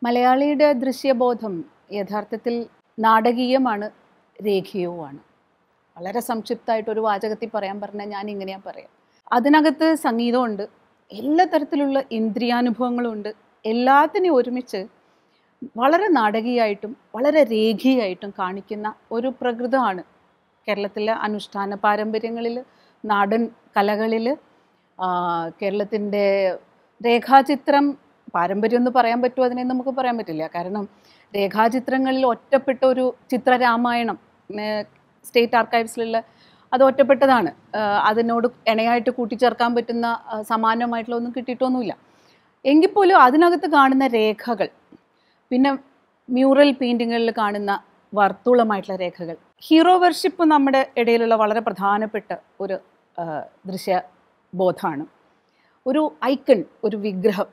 മലയാളിയുടെ ദൃശ്യബോധം യഥാർത്ഥത്തിൽ നാടകീയമാണ് രേഖീയവുമാണ് വളരെ സംക്ഷിപ്തമായിട്ട് ഒരു വാചകത്തിൽ പറയാൻ പറഞ്ഞാൽ ഞാൻ ഇങ്ങനെയാണ് പറയാം അതിനകത്ത് സംഗീതമുണ്ട് എല്ലാ തരത്തിലുള്ള ഇന്ദ്രിയാനുഭവങ്ങളുണ്ട് എല്ലാത്തിനെയും ഒരുമിച്ച് വളരെ നാടകീയമായിട്ടും വളരെ രേഖീയമായിട്ടും കാണിക്കുന്ന ഒരു പ്രകൃതമാണ് കേരളത്തിലെ അനുഷ്ഠാന പാരമ്പര്യങ്ങളിൽ നാടൻ കലകളിൽ കേരളത്തിൻ്റെ രേഖാചിത്രം പാരമ്പര്യം എന്ന് പറയാൻ പറ്റുമോ അതിനെ നമുക്ക് പറയാൻ പറ്റില്ല കാരണം രേഖാചിത്രങ്ങളിൽ ഒറ്റപ്പെട്ട ഒരു ചിത്രരാമായണം ഏർ സ്റ്റേറ്റ് ആർക്കൈവ്സിലുള്ള അത് ഒറ്റപ്പെട്ടതാണ് ഏർ അതിനോട് ഇണയായിട്ട് കൂട്ടിച്ചേർക്കാൻ പറ്റുന്ന ആ, സമാനമായിട്ടുള്ള ഒന്നും കിട്ടിയിട്ടൊന്നുമില്ല എങ്കിൽ പോലും അതിനകത്ത് കാണുന്ന രേഖകൾ പിന്നെ മ്യൂറൽ പെയിൻറ്റിങ്ങുകളിൽ കാണുന്ന വർത്തുളമായിട്ടുള്ള രേഖകൾ ഹീറോ വർഷിപ്പ് നമ്മുടെ ഇടയിലുള്ള വളരെ പ്രധാനപ്പെട്ട ഒരു ആ, ദൃശ്യബോധമാണ് ഒരു ഐക്കൺ ഒരു വിഗ്രഹം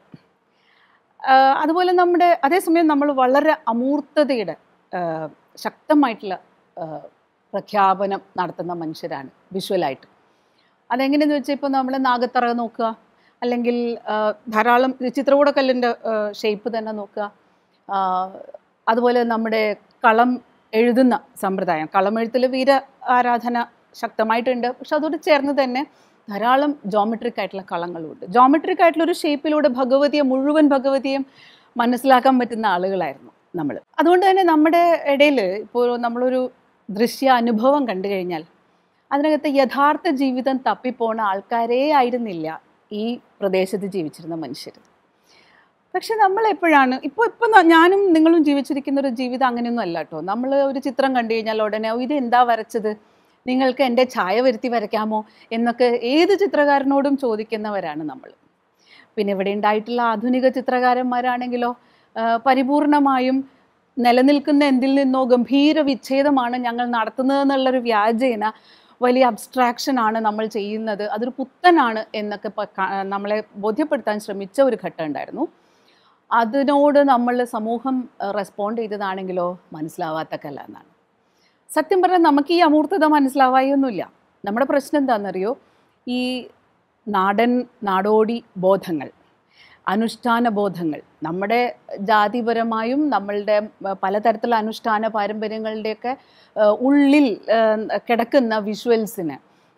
ആ, അതുപോലെ നമ്മുടെ അതേസമയം നമ്മൾ വളരെ അമൂർത്തതയുടെ ആ, ശക്തമായിട്ടുള്ള ആ, പ്രഖ്യാപനം നടത്തുന്ന മനുഷ്യരാണ് വിഷ്വലായിട്ട് അതെങ്ങനെയെന്ന് വെച്ചാൽ ഇപ്പോൾ നമ്മൾ നാഗത്തറ നോക്കുക അല്ലെങ്കിൽ ആ, ധാരാളം ചിത്രകൂടക്കല്ലിൻ്റെ ഷേപ്പ് തന്നെ നോക്കുക ആ, അതുപോലെ നമ്മുടെ കളം എഴുതുന്ന സമ്പ്രദായം കളമെഴുത്തിൽ വീര ആരാധന ശക്തമായിട്ടുണ്ട് പക്ഷെ അതോട് ചേർന്ന് തന്നെ ധാരാളം ജോമെട്രിക് ആയിട്ടുള്ള കളങ്ങളുണ്ട് ജോമെട്രിക് ആയിട്ടുള്ള ഒരു ഷേപ്പിലൂടെ ഭഗവതിയെ മുഴുവൻ ഭഗവതിയും മനസ്സിലാക്കാൻ പറ്റുന്ന ആളുകളായിരുന്നു നമ്മൾ അതുകൊണ്ട് തന്നെ നമ്മുടെ ഇടയിൽ ഇപ്പോൾ നമ്മളൊരു ദൃശ്യ അനുഭവം കണ്ടു കഴിഞ്ഞാൽ അതിനകത്ത് യഥാർത്ഥ ജീവിതം തപ്പിപ്പോണ ആൾക്കാരേ ആയിരുന്നില്ല ഈ പ്രദേശത്ത് ജീവിച്ചിരുന്ന മനുഷ്യർ പക്ഷെ നമ്മൾ എപ്പോഴാണ് ഇപ്പോൾ ഇപ്പം ഞാനും നിങ്ങളും ജീവിച്ചിരിക്കുന്ന ഒരു ജീവിതം അങ്ങനെയൊന്നും അല്ല കേട്ടോ നമ്മൾ ഒരു ചിത്രം കണ്ടു കഴിഞ്ഞാൽ ഉടനെ "ഓ, ഇത് എന്താ വരച്ചത് നിങ്ങൾക്ക് എൻ്റെ ഛായ വരുത്തി വരയ്ക്കാമോ എന്നൊക്കെ ഏത് ചിത്രകാരനോടും ചോദിക്കുന്നവരാണ് നമ്മൾ പിന്നെ ഇവിടെ ഉണ്ടായിട്ടുള്ള ആധുനിക ചിത്രകാരന്മാരാണെങ്കിലോ ആ, പരിപൂർണമായും നിലനിൽക്കുന്ന എന്തിൽ നിന്നോ ഗംഭീര വിച്ഛേദമാണ് ഞങ്ങൾ നടത്തുന്നതെന്നുള്ളൊരു വ്യാജേന വലിയ അബ്സ്ട്രാക്ഷൻ ആണ് നമ്മൾ ചെയ്യുന്നത് അതൊരു പുത്തനാണ് എന്നൊക്കെ പ- ക- നമ്മളെ ബോധ്യപ്പെടുത്താൻ ശ്രമിച്ച ഒരു ഘട്ടം ഉണ്ടായിരുന്നു അതിനോട് നമ്മൾ സമൂഹം റെസ്പോണ്ട് ചെയ്തതാണെങ്കിലോ മനസ്സിലാവാത്ത കല എന്നാണ് സത്യം പറഞ്ഞാൽ നമുക്ക് ഈ അമൂർത്തത മനസ്സിലാവായൊന്നുമില്ല നമ്മുടെ പ്രശ്നം എന്താണെന്നറിയോ ഈ നാടൻ നാടോടി ബോധങ്ങൾ അനുഷ്ഠാന ബോധങ്ങൾ നമ്മുടെ ജാതിപരമായും നമ്മളുടെ ഏർ, പലതരത്തിലുള്ള അനുഷ്ഠാന പാരമ്പര്യങ്ങളുടെയൊക്കെ ഏർ, ഉള്ളിൽ ഏർ, കിടക്കുന്ന വിഷ്വൽസിന്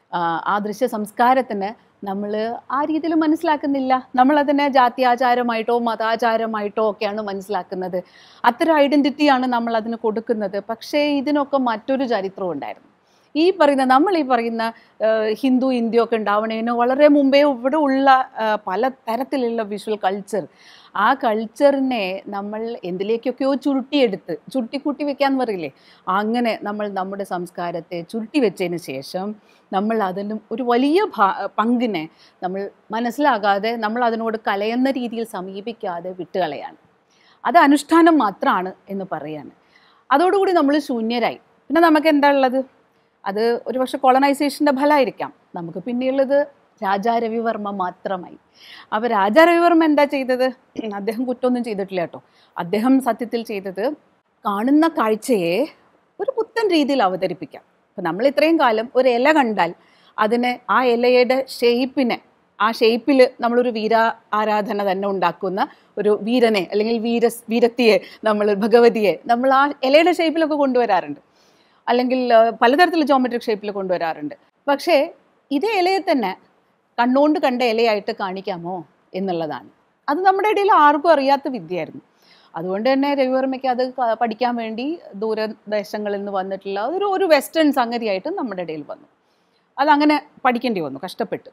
ആ ദൃശ്യ സംസ്കാരത്തിന് നമ്മൾ ആ രീതിയിൽ മനസ്സിലാക്കുന്നില്ല നമ്മളതിനെ ജാത്യാചാരമായിട്ടോ മതാചാരമായിട്ടോ ഒക്കെയാണ് മനസ്സിലാക്കുന്നത് അത്തരം ഐഡൻറ്റിറ്റിയാണ് നമ്മൾ അതിന് കൊടുക്കുന്നത് പക്ഷേ ഇതിനൊക്കെ മറ്റൊരു ചരിത്രം ഉണ്ടായിരുന്നു ഈ പറയുന്ന നമ്മൾ ഈ പറയുന്ന ഏഹ്, ഹിന്ദു ഇന്ത്യ ഒക്കെ ഉണ്ടാവണേന് വളരെ മുമ്പേ ഇവിടെ ഉള്ള ഏഹ്, പല തരത്തിലുള്ള വിഷ്വൽ കൾച്ചർ ആ കൾച്ചറിനെ നമ്മൾ എന്തിലേക്കൊക്കെയോ ചുരുട്ടിയെടുത്ത് ചുരുട്ടിക്കൂട്ടി വെക്കാന്ന് പറയില്ലേ അങ്ങനെ നമ്മൾ നമ്മുടെ സംസ്കാരത്തെ ചുരുട്ടി വെച്ചതിന് ശേഷം നമ്മൾ അതിനും ഒരു വലിയ ഭാ- പങ്കിനെ നമ്മൾ മനസ്സിലാകാതെ നമ്മൾ അതിനോട് കലയുന്ന രീതിയിൽ സമീപിക്കാതെ വിട്ടുകളയാണ് അത് അനുഷ്ഠാനം മാത്രമാണ് എന്ന് പറയാണ് അതോടുകൂടി നമ്മൾ ശൂന്യരായി പിന്നെ നമുക്ക് എന്താ ഉള്ളത് അത് ഒരുപക്ഷെ കോളനൈസേഷൻ്റെ ഫലമായിരിക്കാം നമുക്ക് പിന്നെയുള്ളത് രാജാ രവിവർമ്മ മാത്രമായി അപ്പോൾ രാജാ രവിവർമ്മ എന്താ ചെയ്തത് അദ്ദേഹം കുറ്റമൊന്നും ചെയ്തിട്ടില്ല കേട്ടോ അദ്ദേഹം സത്യത്തിൽ ചെയ്തത് കാണുന്ന കാഴ്ചയെ ഒരു പുത്തൻ രീതിയിൽ അവതരിപ്പിക്കാം അപ്പം നമ്മൾ ഇത്രയും കാലം ഒരു ഇല കണ്ടാൽ അതിനെ ആ ഇലയുടെ ഷേപ്പിനെ ആ ഷേപ്പിൽ നമ്മളൊരു വീര ആരാധന തന്നെ ഉണ്ടാക്കുന്ന ഒരു വീരനെ അല്ലെങ്കിൽ വീര വീരത്തിയെ നമ്മൾ ഭഗവതിയെ നമ്മൾ ആ ഇലയുടെ ഷേപ്പിലൊക്കെ കൊണ്ടുവരാറുണ്ട് അല്ലെങ്കിൽ ആ, പലതരത്തിലുള്ള ജോമെട്രിക് ഷേപ്പിൽ കൊണ്ടുവരാറുണ്ട് പക്ഷേ ഇതേ ഇലയെ തന്നെ കണ്ണുകൊണ്ട് കണ്ട ഇലയായിട്ട് കാണിക്കാമോ എന്നുള്ളതാണ് അത് നമ്മുടെ ഇടയിൽ ആർക്കും അറിയാത്ത വിദ്യയായിരുന്നു അതുകൊണ്ട് തന്നെ രവിവർമ്മയ്ക്ക് അത് ക- പഠിക്കാൻ വേണ്ടി ദൂരദേശങ്ങളിൽ നിന്ന് വന്നിട്ടുള്ള ഒരു ഒരു വെസ്റ്റേൺ സംഗതിയായിട്ട് നമ്മുടെ ഇടയിൽ വന്നു അതങ്ങനെ പഠിക്കേണ്ടി വന്നു കഷ്ടപ്പെട്ട്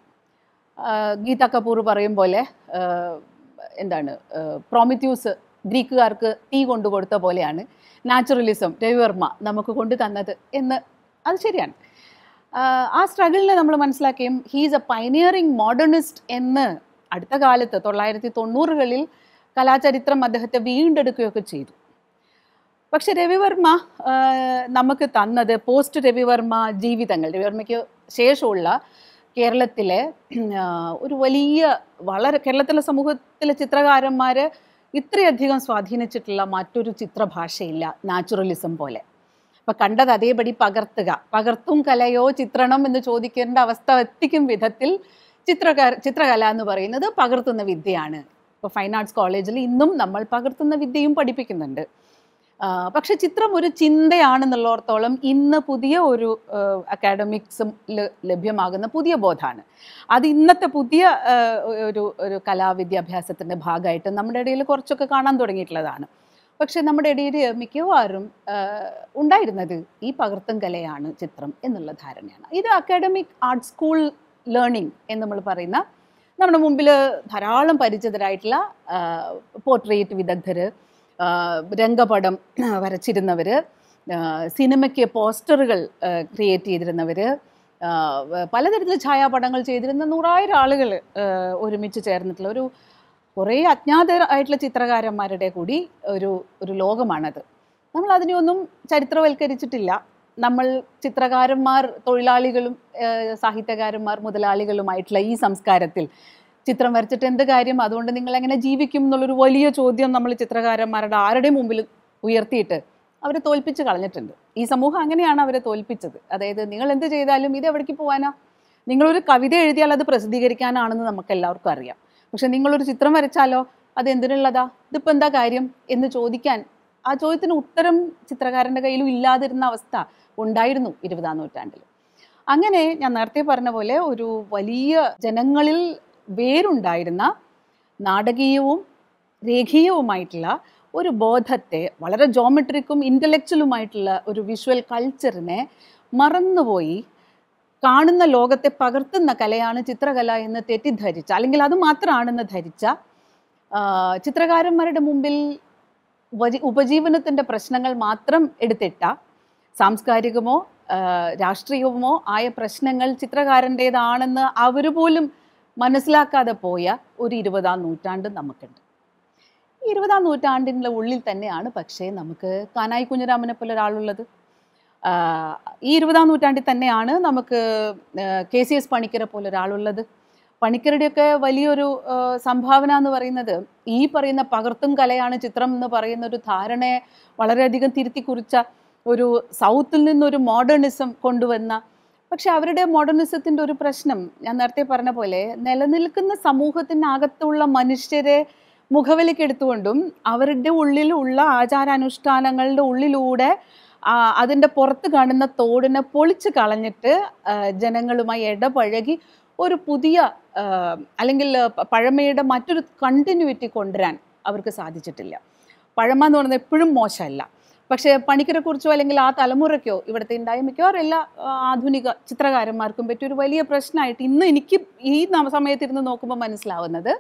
ആ, ഗീത കപൂർ പറയും പോലെ ആ, എന്താണ് പ്രോമിത്യൂസ് ഗ്രീക്കുകാർക്ക് തീ കൊണ്ടു കൊടുത്ത പോലെയാണ് നാച്ചുറലിസം രവിവർമ്മ നമുക്ക് കൊണ്ടു തന്നത് എന്ന് അത് ശരിയാണ് ആ, ആ സ്ട്രഗിളിനെ നമ്മൾ മനസ്സിലാക്കുകയും ഹീസ് എ പൈനിയറിങ് മോഡേണിസ്റ്റ് എന്ന് അടുത്ത കാലത്ത് തൊള്ളായിരത്തി തൊണ്ണൂറുകളിൽ കലാചരിത്രം അദ്ദേഹത്തെ വീണ്ടെടുക്കുകയൊക്കെ ചെയ്തു പക്ഷെ രവിവർമ്മ ആ, നമുക്ക് തന്നത് പോസ്റ്റ് രവിവർമ്മ ജീവിതങ്ങൾ രവിവർമ്മയ്ക്ക് ശേഷമുള്ള കേരളത്തിലെ ആ, ഒരു വലിയ വളരെ കേരളത്തിലെ സമൂഹത്തിലെ ചിത്രകാരന്മാർ ഇത്രയധികം സ്വാധീനിച്ചിട്ടുള്ള മറ്റൊരു ചിത്രഭാഷയില്ല നാച്ചുറലിസം പോലെ അപ്പം കണ്ടത് അതേപടി പകർത്തുക പകർത്തും കലയോ ചിത്രണം എന്ന് ചോദിക്കേണ്ട അവസ്ഥ എത്തിക്കും വിധത്തിൽ ചിത്രകാര ചിത്രകല എന്ന് പറയുന്നത് പകർത്തുന്ന വിദ്യയാണ് ഇപ്പോൾ ഫൈൻ ആർട്സ് കോളേജിൽ ഇന്നും നമ്മൾ പകർത്തുന്ന വിദ്യയും പഠിപ്പിക്കുന്നുണ്ട് ആ, പക്ഷെ ചിത്രം ഒരു ചിന്തയാണെന്നുള്ളിടത്തോളം ഇന്ന് പുതിയ ഒരു അക്കാഡമിക്സും ലഭ്യമാകുന്ന പുതിയ ബോധമാണ് അത് ഇന്നത്തെ പുതിയ ആ, ഒരു ഒരു കലാവിദ്യാഭ്യാസത്തിൻ്റെ ഭാഗമായിട്ട് നമ്മുടെ ഇടയിൽ കുറച്ചൊക്കെ കാണാൻ തുടങ്ങിയിട്ടുള്ളതാണ് പക്ഷെ നമ്മുടെ ഇടയിൽ മിക്കവാറും ആ, ഉണ്ടായിരുന്നത് ഈ പകർത്തും കലയാണ് ചിത്രം എന്നുള്ള ധാരണയാണ് ഇത് അക്കാഡമിക് ആർട്ട് സ്കൂൾ ലേണിംഗ് എന്ന് നമ്മൾ പറയുന്ന നമ്മുടെ മുമ്പിൽ ധാരാളം പരിചിതരായിട്ടുള്ള പോർട്രേറ്റ് വിദഗ്ധർ രംഗപടം വരച്ചിരുന്നവർ സിനിമയ്ക്ക് പോസ്റ്ററുകൾ ക്രിയേറ്റ് ചെയ്തിരുന്നവർ പലതരത്തിൽ ഛായാപടങ്ങൾ ചെയ്തിരുന്ന നൂറായിരം ആളുകൾ ഒരുമിച്ച് ചേർന്നിട്ടുള്ള ഒരു കുറേ അജ്ഞാതരായിട്ടുള്ള ചിത്രകാരന്മാരുടെ കൂടി ഒരു ഒരു ലോകമാണത് നമ്മൾ അതിനെയൊന്നും ചരിത്രവൽക്കരിച്ചിട്ടില്ല നമ്മൾ ചിത്രകാരന്മാർ തൊഴിലാളികളും ഏഹ് സാഹിത്യകാരന്മാർ മുതലാളികളുമായിട്ടുള്ള ഈ സംസ്കാരത്തിൽ ചിത്രം വരച്ചിട്ട് എന്ത് കാര്യം അതുകൊണ്ട് നിങ്ങൾ എങ്ങനെ ജീവിക്കും എന്നുള്ളൊരു വലിയ ചോദ്യം നമ്മൾ ചിത്രകാരന്മാരുടെ ആരുടെയും മുമ്പിൽ ഉയർത്തിയിട്ട് അവരെ തോൽപ്പിച്ച് കളഞ്ഞിട്ടുണ്ട് ഈ സമൂഹം അങ്ങനെയാണ് അവരെ തോൽപ്പിച്ചത് അതായത് നിങ്ങൾ എന്ത് ചെയ്താലും ഇത് എവിടേക്ക് പോകാനാ നിങ്ങളൊരു കവിത എഴുതിയാൽ അത് പ്രസിദ്ധീകരിക്കാനാണെന്ന് നമുക്ക് എല്ലാവർക്കും അറിയാം പക്ഷെ നിങ്ങളൊരു ചിത്രം വരച്ചാലോ അത് എന്തിനുള്ളതാ ഇതിപ്പോൾ എന്താ കാര്യം എന്ന് ചോദിക്കാൻ ആ ചോദ്യത്തിന് ഉത്തരം ചിത്രകാരൻ്റെ കയ്യിലും ഇല്ലാതിരുന്ന അവസ്ഥ ഉണ്ടായിരുന്നു ഇരുപതാം നൂറ്റാണ്ടിൽ അങ്ങനെ ഞാൻ നേരത്തെ പറഞ്ഞ പോലെ ഒരു വലിയ ജനങ്ങളിൽ വേരുണ്ടായിരുന്ന നാടകീയവും രേഖീയവുമായിട്ടുള്ള ഒരു ബോധത്തെ വളരെ ജോമെട്രിക്കും ഇൻ്റലക്ച്വലുമായിട്ടുള്ള ഒരു വിഷ്വൽ കൾച്ചറിനെ മറന്നുപോയി കാണുന്ന ലോകത്തെ പകർത്തുന്ന കലയാണ് ചിത്രകല എന്ന് തെറ്റിദ്ധരിച്ച അല്ലെങ്കിൽ അത് മാത്രമാണെന്ന് ധരിച്ച ആ, ചിത്രകാരന്മാരുടെ മുമ്പിൽ ഉപജീ ഉപജീവനത്തിൻ്റെ പ്രശ്നങ്ങൾ മാത്രം എടുത്തിട്ട സാംസ്കാരികമോ ആ, രാഷ്ട്രീയമോ ആയ പ്രശ്നങ്ങൾ ചിത്രകാരൻ്റേതാണെന്ന് അവർ പോലും മനസ്സിലാക്കാതെ പോയ ഒരു ഇരുപതാം നൂറ്റാണ്ട് നമുക്കുണ്ട് ഈ ഇരുപതാം നൂറ്റാണ്ടിൻ്റെ ഉള്ളിൽ തന്നെയാണ് പക്ഷേ നമുക്ക് കാനായി കുഞ്ഞിരാമനെ പോലെ ഒരാളുള്ളത് ആ, ഈ ഇരുപതാം നൂറ്റാണ്ടിൽ തന്നെയാണ് നമുക്ക് കെ സി എസ് പണിക്കരെ പോലെ ഒരാളുള്ളത് പണിക്കരുടെയൊക്കെ വലിയൊരു ആ, സംഭാവന എന്ന് പറയുന്നത് ഈ പറയുന്ന പകർത്തും കലയാണ് ചിത്രം എന്ന് പറയുന്ന ഒരു ധാരണയെ വളരെയധികം തിരുത്തി കുറിച്ച ഒരു സൗത്തിൽ നിന്നൊരു മോഡേണിസം കൊണ്ടുവന്ന പക്ഷെ അവരുടെ മോഡേണിസത്തിൻ്റെ ഒരു പ്രശ്നം ഞാൻ നേരത്തെ പറഞ്ഞ പോലെ നിലനിൽക്കുന്ന സമൂഹത്തിനകത്തുള്ള മനുഷ്യരെ മുഖവിലേക്കെടുത്തുകൊണ്ടും അവരുടെ ഉള്ളിലുള്ള ആചാരാനുഷ്ഠാനങ്ങളുടെ ഉള്ളിലൂടെ ആ, അതിൻ്റെ പുറത്ത് കാണുന്ന തോടിനെ പൊളിച്ച് കളഞ്ഞിട്ട് ആ, ജനങ്ങളുമായി ഇടപഴകി ഒരു പുതിയ ആ, അല്ലെങ്കിൽ പ- പഴമയുടെ മറ്റൊരു കണ്ടിന്യൂറ്റി കൊണ്ടുവരാൻ അവർക്ക് സാധിച്ചിട്ടില്ല പഴമ എന്ന് പറയുന്നത് എപ്പോഴും മോശമല്ല പക്ഷേ പണിക്കരെ കുറിച്ചോ അല്ലെങ്കിൽ ആ തലമുറയ്ക്കോ ഇവിടുത്തെ ഉണ്ടായ മിക്കവാറും എല്ലാ ആ, ആധുനിക ചിത്രകാരന്മാർക്കും പറ്റിയ ഒരു വലിയ പ്രശ്നമായിട്ട് ഇന്ന് എനിക്ക് ഈ ന- സമയത്തിരുന്ന് നോക്കുമ്പോൾ മനസ്സിലാവുന്നത്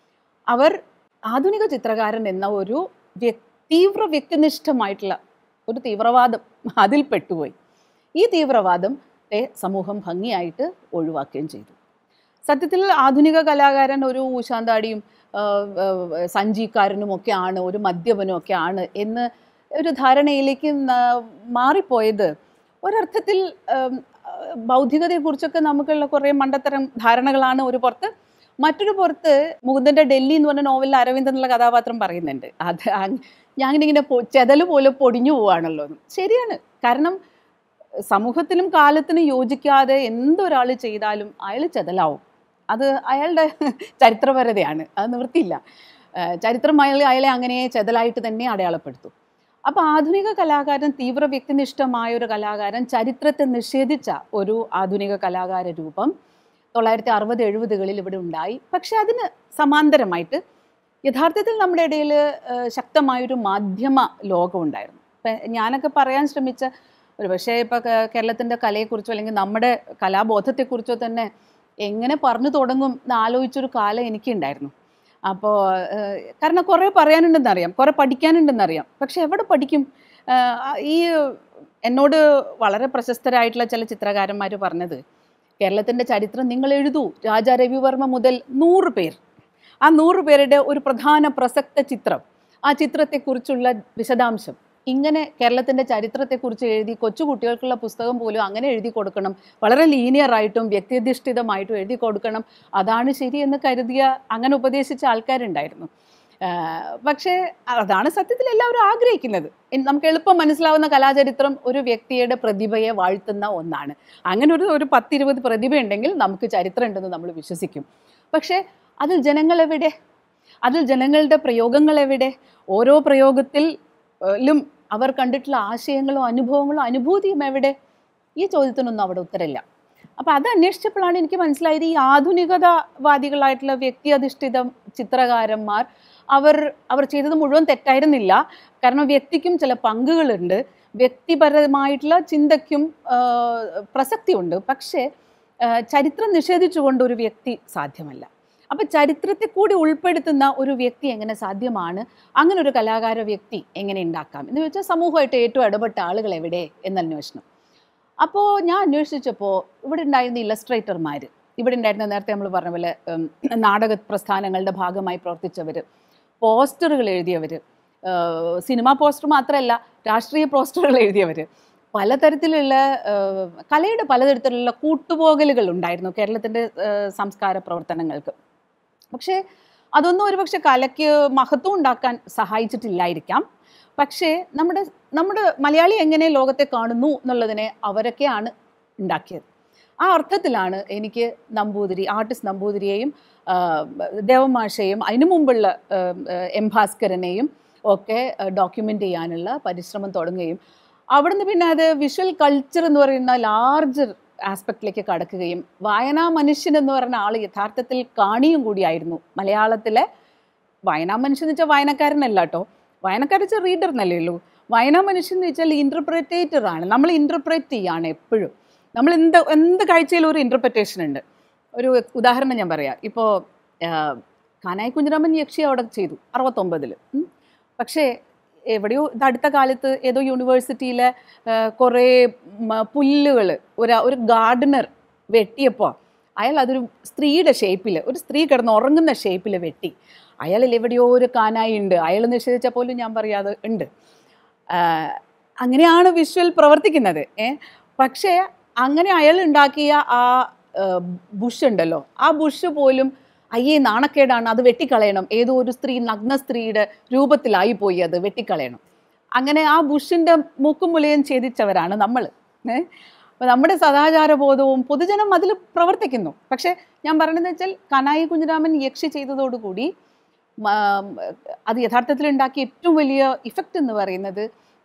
അവർ ആധുനിക ചിത്രകാരൻ എന്ന ഒരു വ്യ- തീവ്ര വ്യക്തിനിഷ്ഠമായിട്ടുള്ള ഒരു തീവ്രവാദം അതിൽ പെട്ടുപോയി ഈ തീവ്രവാദത്തെ സമൂഹം ഭംഗിയായിട്ട് ഒഴിവാക്കുകയും ചെയ്തു സത്യത്തിൽ ആധുനിക കലാകാരൻ ഒരു ഊശാന്താടിയും ആ, ആ, സഞ്ചിക്കാരനും ഒക്കെ ആണ് ഒരു മദ്യപനും ഒക്കെ ആണ് എന്ന് ഒരു ധാരണയിലേക്ക് ന- മാറിപ്പോയത് ഒരർത്ഥത്തിൽ ഉം, ആ, ബൗദ്ധികതയെക്കുറിച്ചൊക്കെ നമുക്കുള്ള കുറേ മണ്ടത്തരം ധാരണകളാണ് ഒരു പുറത്ത് മറ്റൊരു പുറത്ത് മുകുന്ദൻ്റെ ഡൽഹി എന്ന് പറഞ്ഞ നോവലിൽ അരവിന്ദ് എന്നുള്ള കഥാപാത്രം പറയുന്നുണ്ട് അത് അങ്- ഞാനിങ്ങനെ പൊ- ചെതല് പോലെ പൊടിഞ്ഞു പോവാണല്ലോ എന്ന്. ശരിയാണ് കാരണം സമൂഹത്തിനും കാലത്തിനും യോജിക്കാതെ എന്തൊരാൾ ചെയ്താലും അയാൾ ചെതലാവും അത് അയാളുടെ ചരിത്രപരതയാണ് അത് നിവൃത്തിയില്ല ആ, ചരിത്രം അയാൾ അയാളെ അങ്ങനെ ചെതലായിട്ട് തന്നെ അടയാളപ്പെടുത്തും അപ്പോൾ ആധുനിക കലാകാരൻ തീവ്ര വ്യക്തിനിഷ്ഠമായ ഒരു കലാകാരൻ ചരിത്രത്തെ നിഷേധിച്ച ഒരു ആധുനിക കലാകാര രൂപം തൊള്ളായിരത്തി അറുപത് എഴുപതുകളിൽ ഇവിടെ ഉണ്ടായി പക്ഷെ അതിന് സമാന്തരമായിട്ട് യഥാർത്ഥത്തിൽ നമ്മുടെ ഇടയിൽ ശക്തമായൊരു മാധ്യമ ലോകം ഉണ്ടായിരുന്നു ഇപ്പം ഞാനൊക്കെ പറയാൻ ശ്രമിച്ച ഒരു പക്ഷേ ഇപ്പോൾ കേരളത്തിൻ്റെ കലയെക്കുറിച്ചോ അല്ലെങ്കിൽ നമ്മുടെ കലാബോധത്തെക്കുറിച്ചോ തന്നെ എങ്ങനെ പറഞ്ഞു തുടങ്ങും എന്ന് ആലോചിച്ചൊരു കാലം എനിക്കുണ്ടായിരുന്നു അപ്പോൾ കാരണം കുറേ പറയാനുണ്ടെന്നറിയാം കുറേ പഠിക്കാനുണ്ടെന്നറിയാം പക്ഷെ എവിടെ പഠിക്കും ആഹ് ഈ എന്നോട് വളരെ പ്രശസ്തരായിട്ടുള്ള ചില ചിത്രകാരന്മാർ പറഞ്ഞത് കേരളത്തിൻ്റെ ചരിത്രം നിങ്ങൾ എഴുതൂ രാജാ രവിവർമ്മ മുതൽ നൂറ് പേർ ആ നൂറ് പേരുടെ ഒരു പ്രധാന പ്രസക്ത ചിത്രം ആ ചിത്രത്തെക്കുറിച്ചുള്ള വിശദാംശം ഇങ്ങനെ കേരളത്തിൻ്റെ ചരിത്രത്തെക്കുറിച്ച് എഴുതി കൊച്ചു കുട്ടികൾക്കുള്ള പുസ്തകം പോലും അങ്ങനെ എഴുതി കൊടുക്കണം വളരെ ലീനിയറായിട്ടും വ്യക്തിയധിഷ്ഠിതമായിട്ടും എഴുതി കൊടുക്കണം അതാണ് ശരി എന്ന് കരുതിയ അങ്ങനെ ഉപദേശിച്ച ആൾക്കാരുണ്ടായിരുന്നു ആഹ് പക്ഷേ അതാണ് സത്യത്തിൽ എല്ലാവരും ആഗ്രഹിക്കുന്നത് ഇൻ- നമുക്ക് എളുപ്പം മനസ്സിലാവുന്ന കലാചരിത്രം ഒരു വ്യക്തിയുടെ പ്രതിഭയെ വാഴ്ത്തുന്ന ഒന്നാണ് അങ്ങനെ ഒരു ഒരു പത്തിരുപത് പ്രതിഭ ഉണ്ടെങ്കിൽ നമുക്ക് ചരിത്രം ഉണ്ടെന്ന് നമ്മൾ വിശ്വസിക്കും പക്ഷേ അതിൽ ജനങ്ങൾ എവിടെ അതിൽ ജനങ്ങളുടെ പ്രയോഗങ്ങൾ എവിടെ ഓരോ പ്രയോഗത്തിൽ ഏഹ്, ലും അവർ കണ്ടിട്ടുള്ള ആശയങ്ങളും അനുഭവങ്ങളും അനുഭൂതിയും എവിടെ ഈ ചോദ്യത്തിനൊന്നും അവിടെ ഉത്തരമില്ല അപ്പോൾ അത് അന്വേഷിച്ചപ്പോഴാണ് എനിക്ക് മനസ്സിലായത് ഈ ആധുനികതാവാദികളായിട്ടുള്ള വ്യക്തി അധിഷ്ഠിത ചിത്രകാരന്മാർ അവർ അവർ ചെയ്തത് മുഴുവൻ തെറ്റായിരുന്നില്ല കാരണം വ്യക്തിക്കും ചില പങ്കുകളുണ്ട് വ്യക്തിപരമായിട്ടുള്ള ചിന്തയ്ക്കും ആ, പ്രസക്തിയുണ്ട് പക്ഷേ ആ, ചരിത്രം നിഷേധിച്ചുകൊണ്ട് ഒരു വ്യക്തി സാധ്യമല്ല അപ്പം ചരിത്രത്തെ കൂടി ഉൾപ്പെടുത്തുന്ന ഒരു വ്യക്തി എങ്ങനെ സാധ്യമാണ് അങ്ങനെ ഒരു കലാകാര വ്യക്തി എങ്ങനെ ഉണ്ടാക്കാം എന്ന് വെച്ചാൽ സമൂഹമായിട്ട് ഏറ്റവും ഇടപെട്ട ആളുകൾ എവിടെ എന്ന അന്വേഷണം അപ്പോൾ ഞാൻ അന്വേഷിച്ചപ്പോൾ ഇവിടെ ഉണ്ടായിരുന്ന ഇല്ലസ്ട്രേറ്റർമാർ ഇവിടെ ഉണ്ടായിരുന്ന നേരത്തെ നമ്മൾ പറഞ്ഞ പോലെ ഉം, നാടക പ്രസ്ഥാനങ്ങളുടെ ഭാഗമായി പ്രവർത്തിച്ചവർ പോസ്റ്ററുകൾ എഴുതിയവർ സിനിമാ പോസ്റ്റർ മാത്രമല്ല രാഷ്ട്രീയ പോസ്റ്ററുകൾ എഴുതിയവർ പലതരത്തിലുള്ള ഏഹ്, കലയുടെ പലതരത്തിലുള്ള കൂട്ടുപോകലുകൾ ഉണ്ടായിരുന്നു കേരളത്തിൻ്റെ ഏഹ്, സംസ്കാര പ്രവർത്തനങ്ങൾക്ക് പക്ഷേ അതൊന്നും ഒരുപക്ഷെ കലയ്ക്ക് മഹത്വം ഉണ്ടാക്കാൻ സഹായിച്ചിട്ടില്ലായിരിക്കാം പക്ഷേ നമ്മുടെ നമ്മുടെ മലയാളി എങ്ങനെ ലോകത്തെ കാണുന്നു എന്നുള്ളതിനെ അവരൊക്കെയാണ് ഉണ്ടാക്കിയത് ആ അർത്ഥത്തിലാണ് എനിക്ക് നമ്പൂതിരി ആർട്ടിസ്റ്റ് നമ്പൂതിരിയെയും ആ, ദേവമാഷയെയും അതിനു മുമ്പുള്ള ആ, എം ഭാസ്കരനെയും ഒക്കെ ഡോക്യുമെൻ്റ് ചെയ്യാനുള്ള പരിശ്രമം തുടങ്ങുകയും അവിടുന്ന് പിന്നെ അത് വിഷ്വൽ കൾച്ചർ എന്ന് പറയുന്ന ലാർജർ ആസ്പെക്റ്റിലേക്ക് കടക്കുകയും വായനാ മനുഷ്യൻ എന്ന് പറഞ്ഞ ആൾ യഥാർത്ഥത്തിൽ കാണിയും കൂടിയായിരുന്നു മലയാളത്തിലെ വായനാ മനുഷ്യൻ എന്ന് വെച്ചാൽ വായനക്കാരനല്ല കേട്ടോ വായനക്കാരൻ വെച്ചാൽ റീഡർ എന്നല്ലേ ഉള്ളൂ വായനാ മനുഷ്യൻ എന്ന് വെച്ചാൽ ഇൻ്റർപ്രറ്റേറ്റർ ആണ് നമ്മൾ ഇൻ്റർപ്രറ്റ് ചെയ്യാണ് എപ്പോഴും നമ്മൾ എന്ത് എന്ത് കാഴ്ചയിലും ഒരു ഇൻ്റർപ്രിറ്റേഷൻ ഉണ്ട് ഒരു ഉദാഹരണം ഞാൻ പറയാം ഇപ്പോൾ കാനായി കുഞ്ഞിരാമൻ യക്ഷി അവിടെ ചെയ്തു അറുപത്തൊമ്പതിൽ പക്ഷേ എവിടെയോ ഇത് അടുത്ത കാലത്ത് ഏതോ യൂണിവേഴ്സിറ്റിയിലെ കുറേ പുല്ലുകൾ ഒരു ഒരു ഗാർഡനർ വെട്ടിയപ്പോൾ അയാൾ അതൊരു സ്ത്രീയുടെ ഷേപ്പിൽ ഒരു സ്ത്രീ കിടന്ന് ഉറങ്ങുന്ന ഷേപ്പിൽ വെട്ടി അയാളിൽ എവിടെയോ ഒരു കാനായി ഉണ്ട് അയാൾ നിഷേധിച്ച പോലും ഞാൻ പറയാതെ ഉണ്ട് ആഹ് അങ്ങനെയാണ് വിഷ്വൽ പ്രവർത്തിക്കുന്നത് ഏ പക്ഷേ അങ്ങനെ അയാൾ ഉണ്ടാക്കിയ ആ ബുഷ് ഉണ്ടല്ലോ ആ ബുഷ് പോലും അയ്യേ നാണക്കേടാണ് അത് വെട്ടിക്കളയണം ഏതോ ഒരു സ്ത്രീ നഗ്ന സ്ത്രീയുടെ രൂപത്തിലായി പോയി അത് വെട്ടിക്കളയണം അങ്ങനെ ആ ബുഷിൻ്റെ മൂക്കും മുലയും ഛേദിച്ചവരാണ് നമ്മൾ ഏഹ് അപ്പോൾ നമ്മുടെ സദാചാരബോധവും പൊതുജനം അതിൽ പ്രവർത്തിക്കുന്നു പക്ഷേ ഞാൻ പറയുന്നത് വെച്ചാൽ കനായി കുഞ്ഞിരാമൻ യക്ഷി ചെയ്തതോടുകൂടി മ- അത് യഥാർത്ഥത്തിൽ ഉണ്ടാക്കിയ ഏറ്റവും വലിയ ഇഫക്റ്റ് എന്ന് പറയുന്നത്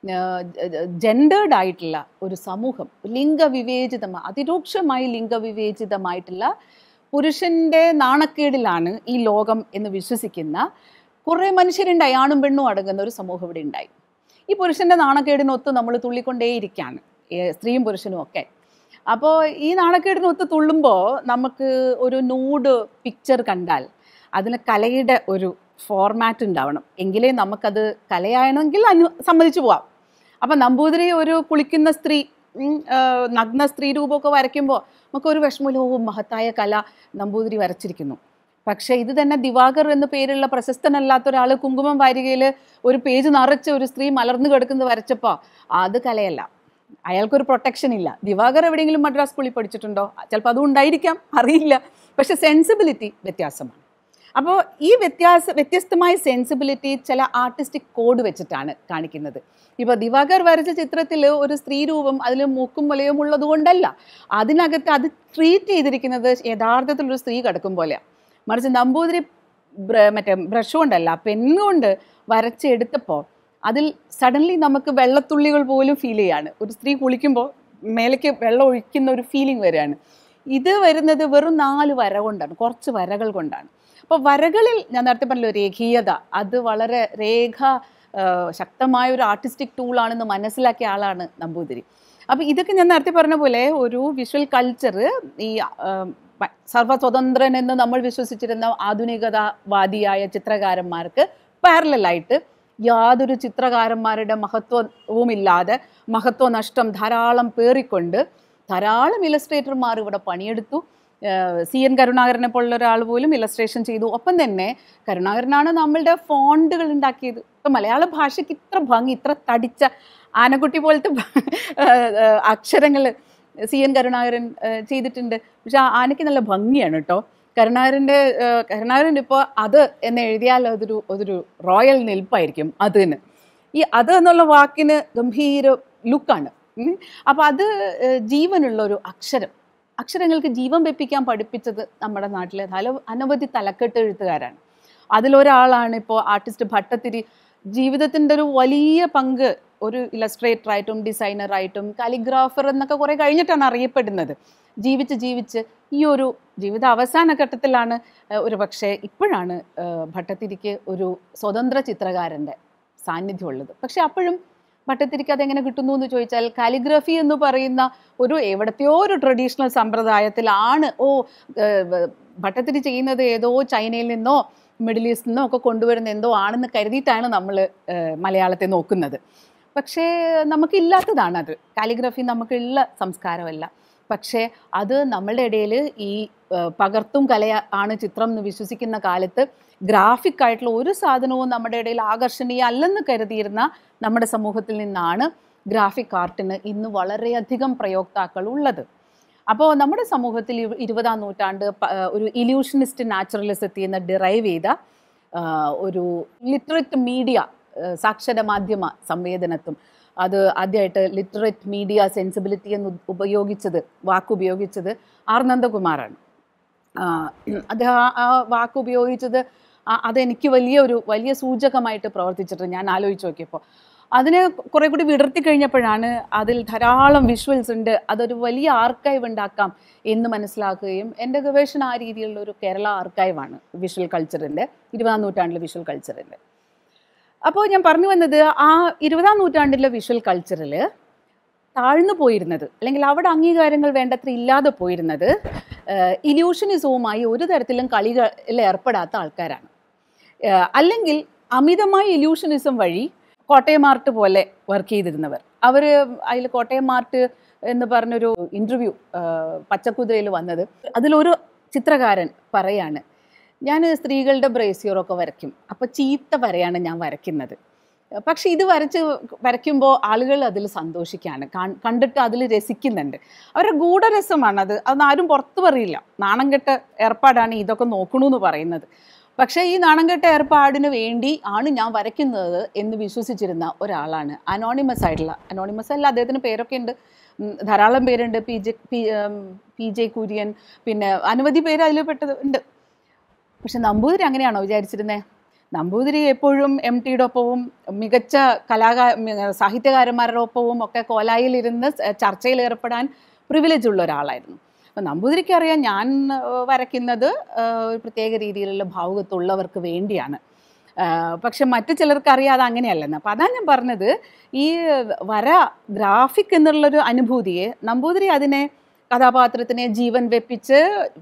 ജെൻഡേർഡ് ആയിട്ടുള്ള ഒരു സമൂഹം ലിംഗവിവേചിതമായ അതിരൂക്ഷമായി ലിംഗവിവേചിതമായിട്ടുള്ള പുരുഷൻ്റെ നാണക്കേടിലാണ് ഈ ലോകം എന്ന് വിശ്വസിക്കുന്ന കുറേ മനുഷ്യരുണ്ടായി ആണും പെണ്ണും അടങ്ങുന്ന ഒരു സമൂഹം ഇവിടെ ഉണ്ടായി ഈ പുരുഷൻ്റെ നാണക്കേടിനൊത്ത് നമ്മൾ തുള്ളിക്കൊണ്ടേയിരിക്കുകയാണ് ഏ, സ്ത്രീയും പുരുഷനും ഒക്കെ അപ്പോൾ ഈ നാണക്കേടിനൊത്ത് തുള്ളുമ്പോൾ നമുക്ക് ഒരു നൂഡ് പിക്ചർ കണ്ടാൽ അതിന് കലയുടെ ഒരു ഫോർമാറ്റ് ഉണ്ടാവണം എങ്കിലേ നമുക്കത് കലയാണെങ്കിൽ അനു സമ്മതിച്ചു പോവാം അപ്പം നമ്പൂതിരി ഒരു കുളിക്കുന്ന സ്ത്രീ ഉം, ആ, നഗ്ന സ്ത്രീ രൂപമൊക്കെ വരയ്ക്കുമ്പോൾ നമുക്ക് ഒരു വിഷമമില്ല ഓ മഹത്തായ കല നമ്പൂതിരി വരച്ചിരിക്കുന്നു പക്ഷേ ഇത് തന്നെ ദിവാകർ എന്ന പേരുള്ള പ്രശസ്തനല്ലാത്ത ഒരാൾ കുങ്കുമം വാരികയിൽ ഒരു പേജ് നിറച്ച് ഒരു സ്ത്രീ മലർന്നു കിടക്കുന്നത് വരച്ചപ്പോൾ അത് കലയല്ല അയാൾക്കൊരു പ്രൊട്ടക്ഷൻ ഇല്ല ദിവാകർ എവിടെയെങ്കിലും മദ്രാസ് സ്കൂളിൽ പഠിച്ചിട്ടുണ്ടോ ചിലപ്പോൾ അതും ഉണ്ടായിരിക്കാം അറിയില്ല പക്ഷെ സെൻസിബിലിറ്റി വ്യത്യാസമാണ് അപ്പോൾ ഈ വ്യത്യാസ വ്യത്യസ്തമായ സെൻസിബിലിറ്റി ചില ആർട്ടിസ്റ്റിക് കോഡ് വെച്ചിട്ടാണ് കാണിക്കുന്നത് ഇപ്പോൾ ദിവാകർ വരച്ച ചിത്രത്തിൽ ഒരു സ്ത്രീ രൂപം അതിൽ മൂക്കും മുലയും ഉള്ളത് കൊണ്ടല്ല അതിനകത്ത് അത് ട്രീറ്റ് ചെയ്തിരിക്കുന്നത് യഥാർത്ഥത്തിൽ ഒരു സ്ത്രീ കിടക്കും പോലെയാണ് മറിച്ച് നമ്പൂതിരി ബ്ര- മറ്റേ ബ്രഷ് കൊണ്ടല്ല പെണ്ണുകൊണ്ട് വരച്ചെടുത്തപ്പോൾ അതിൽ സഡൻലി നമുക്ക് വെള്ളത്തുള്ളികൾ പോലും ഫീൽ ചെയ്യാണ് ഒരു സ്ത്രീ കുളിക്കുമ്പോൾ മേലേക്ക് വെള്ളം ഒഴിക്കുന്ന ഒരു ഫീലിംഗ് വരികയാണ് ഇത് വരുന്നത് വെറും നാല് വര കൊണ്ടാണ് കുറച്ച് വരകൾ കൊണ്ടാണ് അപ്പോൾ വരകളിൽ ഞാൻ നേരത്തെ പറഞ്ഞല്ലോ രേഖീയത അത് വളരെ രേഖ ആ, ശക്തമായ ഒരു ആർട്ടിസ്റ്റിക് ടൂളാണെന്ന് മനസ്സിലാക്കിയ ആളാണ് നമ്പൂതിരി അപ്പോൾ ഇതൊക്കെ ഞാൻ നേരത്തെ പറഞ്ഞ പോലെ ഒരു വിഷ്വൽ കൾച്ചർ ഈ ആ, പ- സർവ്വസ്വതന്ത്രൻ എന്ന് നമ്മൾ വിശ്വസിച്ചിരുന്ന ആധുനികതാവാദിയായ ചിത്രകാരന്മാർക്ക് പാരലായിട്ട് യാതൊരു ചിത്രകാരന്മാരുടെ മഹത്വവുമില്ലാതെ മഹത്വ നഷ്ടം ധാരാളം പേറിക്കൊണ്ട് ധാരാളം ഇലസ്ട്രേറ്റർമാർ ഇവിടെ പണിയെടുത്തു ഏഹ് സി എൻ കരുണാകരനെ പോലുള്ള ഒരാൾ പോലും ഇലസ്ട്രേഷൻ ചെയ്തു ഒപ്പം തന്നെ കരുണാകരനാണ് നമ്മളുടെ ഫോണ്ടുകൾ ഉണ്ടാക്കിയത് ഇപ്പം മലയാള ഭാഷയ്ക്ക് ഇത്ര ഭംഗി ഇത്ര തടിച്ച ആനക്കുട്ടി പോലത്തെ അക്ഷരങ്ങൾ സി എൻ കരുണാകരൻ ഏഹ് ചെയ്തിട്ടുണ്ട് പക്ഷെ ആ ആനയ്ക്ക് നല്ല ഭംഗിയാണ് കേട്ടോ കരുണാകരൻ്റെ ഏഹ് കരുണാകരൻ ഇപ്പോൾ അത് എന്ന് എഴുതിയാൽ അതൊരു അതൊരു റോയൽ നിൽപ്പായിരിക്കും അതിന് ഈ അത് എന്നുള്ള വാക്കിന് ഗംഭീര ലുക്കാണ് അപ്പോൾ അത് ഏഹ് ജീവനുള്ള ഒരു അക്ഷരം അക്ഷരങ്ങൾക്ക് ജീവൻ വെപ്പിക്കാൻ പഠിപ്പിച്ചത് നമ്മുടെ നാട്ടിലെ പല അനവധി തലക്കെട്ട് എഴുത്തുകാരാണ് അതിലൊരാളാണ് ഇപ്പോൾ ആർട്ടിസ്റ്റ് ഭട്ടത്തിരി ജീവിതത്തിൻ്റെ ഒരു വലിയ പങ്ക് ഒരു ഇലസ്ട്രേറ്ററായിട്ടും ഡിസൈനറായിട്ടും കാലിഗ്രാഫർ എന്നൊക്കെ കുറേ കഴിഞ്ഞിട്ടാണ് അറിയപ്പെടുന്നത് ജീവിച്ച് ജീവിച്ച് ഈ ഒരു ജീവിത അവസാന ഘട്ടത്തിലാണ് ഏഹ്, ഒരു പക്ഷേ ഇപ്പോഴാണ് ഏഹ്, ഭട്ടത്തിരിക്ക് ഒരു സ്വതന്ത്ര ചിത്രകാരൻ്റെ സാന്നിധ്യമുള്ളത് പക്ഷെ അപ്പോഴും ഭട്ടത്തിരിക്ക് അതെങ്ങനെ കിട്ടുന്നു എന്ന് ചോദിച്ചാൽ കാലിഗ്രഫി എന്ന് പറയുന്ന ഒരു എവിടത്തെയോ ഒരു ട്രഡീഷണൽ സമ്പ്രദായത്തിലാണ് ഓ ഏഹ്, ഭട്ടത്തിരി ചെയ്യുന്നത് ഏതോ ചൈനയിൽ നിന്നോ മിഡിൽ ഈസ്റ്റിൽ നിന്നോ ഒക്കെ കൊണ്ടുവരുന്ന എന്തോ ആണെന്ന് കരുതിയിട്ടാണ് നമ്മൾ മലയാളത്തെ നോക്കുന്നത് പക്ഷേ നമുക്കില്ലാത്തതാണ് അത് കാലിഗ്രഫി നമുക്കുള്ള സംസ്കാരമല്ല പക്ഷേ അത് നമ്മളുടെ ഇടയിൽ ഈ ഏഹ്, പകർത്തും കല ആണ് ചിത്രം എന്ന് വിശ്വസിക്കുന്ന കാലത്ത് ഗ്രാഫിക് ആയിട്ടുള്ള ഒരു സാധനവും നമ്മുടെ ഇടയിൽ ആകർഷണീയ അല്ലെന്ന് കരുതിയിരുന്ന നമ്മുടെ സമൂഹത്തിൽ നിന്നാണ് ഗ്രാഫിക് ആർട്ടിന് ഇന്ന് വളരെയധികം പ്രയോക്താക്കൾ ഉള്ളത് അപ്പോൾ നമ്മുടെ സമൂഹത്തിൽ ഇരു- ഇരുപതാം നൂറ്റാണ്ട് പ- ഏഹ് ഒരു ഇല്യൂഷനിസ്റ്റ് നാച്ചുറലിസത്തിൽ നിന്ന് ഡിറൈവ് ചെയ്ത ആഹ് ഒരു ലിറ്ററേറ്റ് മീഡിയ സാക്ഷര മാധ്യമ സംവേദനത്വം അത് ആദ്യമായിട്ട് ലിറ്ററേറ്റ് മീഡിയ സെൻസിബിലിറ്റി എന്ന് ഉപയോഗിച്ചത് വാക്ക് ഉപയോഗിച്ചത് ആർ നന്ദകുമാറാണ് ആഹ് അദ്ദേഹം ആ- ആ വാക്ക് ഉപയോഗിച്ചത് ആ- അതെനിക്ക് വലിയൊരു വലിയ സൂചകമായിട്ട് പ്രവർത്തിച്ചിട്ട് ഞാൻ ആലോചിച്ച് നോക്കിയപ്പോൾ അതിനെ കുറെ കൂടി വിടർത്തി കഴിഞ്ഞപ്പോഴാണ് അതിൽ ധാരാളം വിഷ്വൽസ് ഉണ്ട് അതൊരു വലിയ ആർക്കൈവ് ഉണ്ടാക്കാം എന്ന് മനസ്സിലാക്കുകയും എൻ്റെ ഗവേഷണം ആ രീതിയിലുള്ള ഒരു കേരള ആർക്കൈവാണ് വിഷ്വൽ കൾച്ചറിൻ്റെ ഇരുപതാം നൂറ്റാണ്ടിലെ വിഷ്വൽ കൾച്ചറിൻ്റെ അപ്പോൾ ഞാൻ പറഞ്ഞു വന്നത് ആ ഇരുപതാം നൂറ്റാണ്ടിലെ വിഷ്വൽ കൾച്ചറിൽ താഴ്ന്നു പോയിരുന്നത് അല്ലെങ്കിൽ അവിടെ അംഗീകാരങ്ങൾ വേണ്ടത്ര ഇല്ലാതെ പോയിരുന്നത് ഇല്യൂഷനിസവുമായി ഒരു തരത്തിലും കളികളിൽ ഏർപ്പെടാത്ത ആൾക്കാരാണ് ഏഹ് അല്ലെങ്കിൽ അമിതമായ ഇല്യൂഷനിസം വഴി കോട്ടയം ആർട്ട് പോലെ വർക്ക് ചെയ്തിരുന്നവർ അവർ അതിൽ കോട്ടയം ആർട്ട് എന്ന് പറഞ്ഞൊരു ഇൻ്റർവ്യൂ പച്ചക്കുതിരയിൽ വന്നത് അതിലൊരു ചിത്രകാരൻ പറയാണ് ഞാൻ സ്ത്രീകളുടെ ബ്രേസിയറൊക്കെ വരയ്ക്കും അപ്പോൾ ചീത്ത വരെയാണ് ഞാൻ വരയ്ക്കുന്നത് പക്ഷെ ഇത് വരച്ച് വരയ്ക്കുമ്പോൾ ആളുകൾ അതിൽ സന്തോഷിക്കുകയാണ് കാൺ- കണ്ടിട്ട് അതിൽ രസിക്കുന്നുണ്ട് അവരുടെ ഗൂഢരസമാണ് അത് അതൊന്നും ആരും പുറത്തു പറയില്ല നാണം കെട്ട ഏർപ്പാടാണ് ഇതൊക്കെ നോക്കണമെന്ന് പറയുന്നത് പക്ഷേ ഈ നാണം കെട്ട ഏർപ്പാടിന് വേണ്ടി ആണ് ഞാൻ വരയ്ക്കുന്നത് എന്ന് വിശ്വസിച്ചിരുന്ന ഒരാളാണ് അനോണിമസ് ആയിട്ടുള്ള അനോണിമസ് അല്ല അദ്ദേഹത്തിന് പേരൊക്കെ ഉണ്ട് ഉം, ധാരാളം പേരുണ്ട് പി ജെ പി ഉം, പി ജെ കുര്യൻ പിന്നെ അനവധി പേര് അതിൽ പെട്ടത് ഉണ്ട് പക്ഷെ നമ്പൂതിരി അങ്ങനെയാണോ വിചാരിച്ചിരുന്നത് നമ്പൂതിരി എപ്പോഴും എം ടിയുടെ ഒപ്പവും മികച്ച കലാകാ മി- സാഹിത്യകാരന്മാരുടെ ഒപ്പവും ഒക്കെ കോലായിലിരുന്ന് സ- ചർച്ചയിൽ ഏർപ്പെടാൻ പ്രിവിലേജ് ഉള്ള ഒരാളായിരുന്നു അപ്പം നമ്പൂതിരിക്ക് അറിയാം ഞാൻ ഏഹ്, വരയ്ക്കുന്നത് ഏഹ്, ഒരു പ്രത്യേക രീതിയിലുള്ള ഭാവുകത്തുള്ളവർക്ക് വേണ്ടിയാണ് ഏഹ്, പക്ഷെ മറ്റു ചിലർക്ക് അറിയാതെ അങ്ങനെയല്ലെന്ന് അപ്പം അതാണ് ഞാൻ പറഞ്ഞത് ഈ വര ഗ്രാഫിക് എന്നുള്ളൊരു അനുഭൂതിയെ നമ്പൂതിരി അതിനെ കഥാപാത്രത്തിനെ ജീവൻ വെപ്പിച്ച്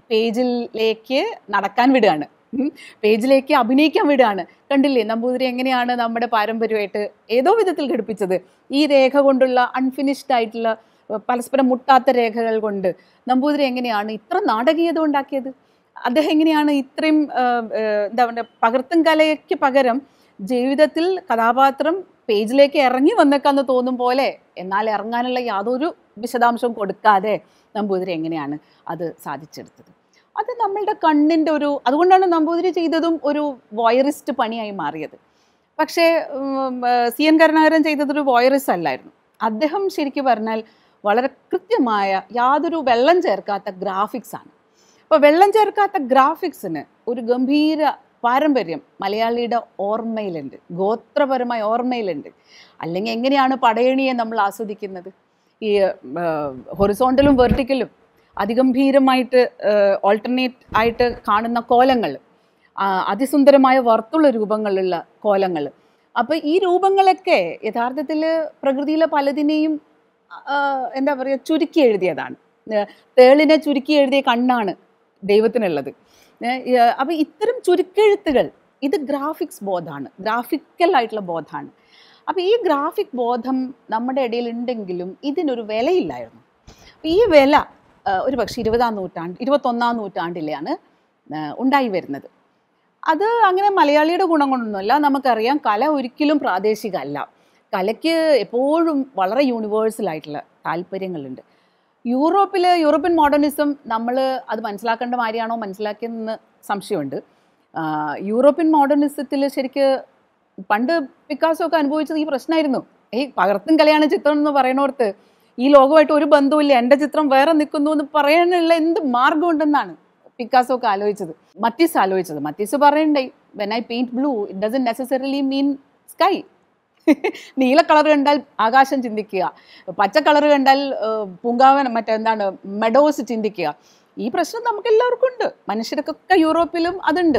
പേജിലേക്ക് നടക്കാൻ വിടുകയാണ് ഉം. പേജിലേക്ക് അഭിനയിക്കാൻ വിടുകയാണ് കണ്ടില്ലേ നമ്പൂതിരി എങ്ങനെയാണ് നമ്മുടെ പാരമ്പര്യമായിട്ട് ഏതോ വിധത്തിൽ ഘടിപ്പിച്ചത് ഈ രേഖ കൊണ്ടുള്ള അൺഫിനിഷ്ഡ് ആയിട്ടുള്ള ഏഹ്, പരസ്പരം മുട്ടാത്ത രേഖകൾ കൊണ്ട് നമ്പൂതിരി എങ്ങനെയാണ് ഇത്ര നാടകീയത ഉണ്ടാക്കിയത് അദ്ദേഹം എങ്ങനെയാണ് ഇത്രയും ഏഹ്, ഏഹ്, എന്താ പറയുക പകർത്തും കലയ്ക്ക് പകരം ജീവിതത്തിൽ കഥാപാത്രം പേജിലേക്ക് ഇറങ്ങി വന്നേക്കാന്ന് തോന്നും പോലെ എന്നാൽ ഇറങ്ങാനുള്ള യാതൊരു വിശദാംശവും കൊടുക്കാതെ നമ്പൂതിരി എങ്ങനെയാണ് അത് സാധിച്ചെടുത്തത് അത് നമ്മളുടെ കണ്ണിൻ്റെ ഒരു അതുകൊണ്ടാണ് നമ്പൂതിരി ചെയ്തതും ഒരു വോയറിസ്റ്റ് പണിയായി മാറിയത് പക്ഷേ ഉം, ഏഹ്, സി എൻ കരുണാകരൻ ചെയ്തതൊരു വോയറിസ് അല്ലായിരുന്നു അദ്ദേഹം ശരിക്കും പറഞ്ഞാൽ വളരെ കൃത്യമായ യാതൊരു വെള്ളം ചേർക്കാത്ത ഗ്രാഫിക്സ് ആണ് അപ്പോൾ വെള്ളം ചേർക്കാത്ത ഗ്രാഫിക്സിന് ഒരു ഗംഭീര പാരമ്പര്യം മലയാളിയുടെ ഓർമ്മയിലുണ്ട് ഗോത്രപരമായ ഓർമ്മയിലുണ്ട് അല്ലെങ്കിൽ എങ്ങനെയാണ് പടയണിയെ നമ്മൾ ആസ്വദിക്കുന്നത് ഈ ഹൊറിസോണ്ടലും വെർട്ടിക്കലും അതിഗംഭീരമായിട്ട് ഓൾട്ടർനേറ്റ് ആയിട്ട് കാണുന്ന കോലങ്ങൾ അതിസുന്ദരമായ വർത്തുള്ള രൂപങ്ങളുള്ള കോലങ്ങൾ അപ്പോൾ ഈ രൂപങ്ങളൊക്കെ യഥാർത്ഥത്തിൽ പ്രകൃതിയിലെ പലതിനെയും ആ, എന്താ പറയുക ചുരുക്കി എഴുതിയതാണ് ഏഹ് തേളിനെ ചുരുക്കി എഴുതിയ കണ്ണാണ് ദൈവത്തിനുള്ളത് അപ്പോൾ ഇത്തരം ചുരുക്കെഴുത്തുകൾ ഇത് ഗ്രാഫിക്സ് ബോധമാണ് ഗ്രാഫിക്കൽ ആയിട്ടുള്ള ബോധമാണ് അപ്പോൾ ഈ ഗ്രാഫിക് ബോധം നമ്മുടെ ഇടയിൽ ഉണ്ടെങ്കിലും ഇതിനൊരു വിലയില്ലായിരുന്നു അപ്പോൾ ഈ വില ആ, ഒരു പക്ഷേ ഇരുപതാം നൂറ്റാണ്ട് ഇരുപത്തൊന്നാം നൂറ്റാണ്ടിലാണ് ആ, ഉണ്ടായി വരുന്നത് അത് അങ്ങനെ മലയാളിയുടെ ഗുണം കൊണ്ടൊന്നുമല്ല നമുക്കറിയാം കല ഒരിക്കലും പ്രാദേശികമല്ല കലയ്ക്ക് എപ്പോഴും വളരെ യൂണിവേഴ്സൽ ആയിട്ടുള്ള താല്പര്യങ്ങളുണ്ട് യൂറോപ്പിൽ യൂറോപ്യൻ മോഡേണിസം നമ്മൾ അത് മനസ്സിലാക്കേണ്ട മാതിരിയാണോ മനസ്സിലാക്കിയെന്ന് സംശയമുണ്ട് ആ, യൂറോപ്യൻ മോഡേണിസത്തിൽ ശരിക്ക് പണ്ട് പിക്കാസോ ഒക്കെ അനുഭവിച്ചത് ഈ പ്രശ്നമായിരുന്നു ഈ പകർത്തും കലയാണ് ചിത്രം എന്ന് പറയണോർത്ത് ഈ ലോകമായിട്ട് ഒരു ബന്ധവുമില്ല എൻ്റെ ചിത്രം വേറെ നിൽക്കുന്നു എന്ന് പറയാനുള്ള എന്ത് മാർഗമുണ്ടെന്നാണ് പിക്കാസോ ഒക്കെ ആലോചിച്ചത് മത്തീസ് ആലോചിച്ചത് മത്തീസ് പറയണ്ടേ when I paint blue it doesn't necessarily mean sky നീല കളർ കണ്ടാൽ ആകാശം ചിന്തിക്കുക പച്ച കളർ കണ്ടാൽ ഏഹ്, പൂങ്കാവനം മറ്റെന്താണ് മെഡോസ് ചിന്തിക്കുക ഈ പ്രശ്നം നമുക്ക് എല്ലാവർക്കും ഉണ്ട് മനുഷ്യർക്കൊക്കെ യൂറോപ്പിലും അതുണ്ട്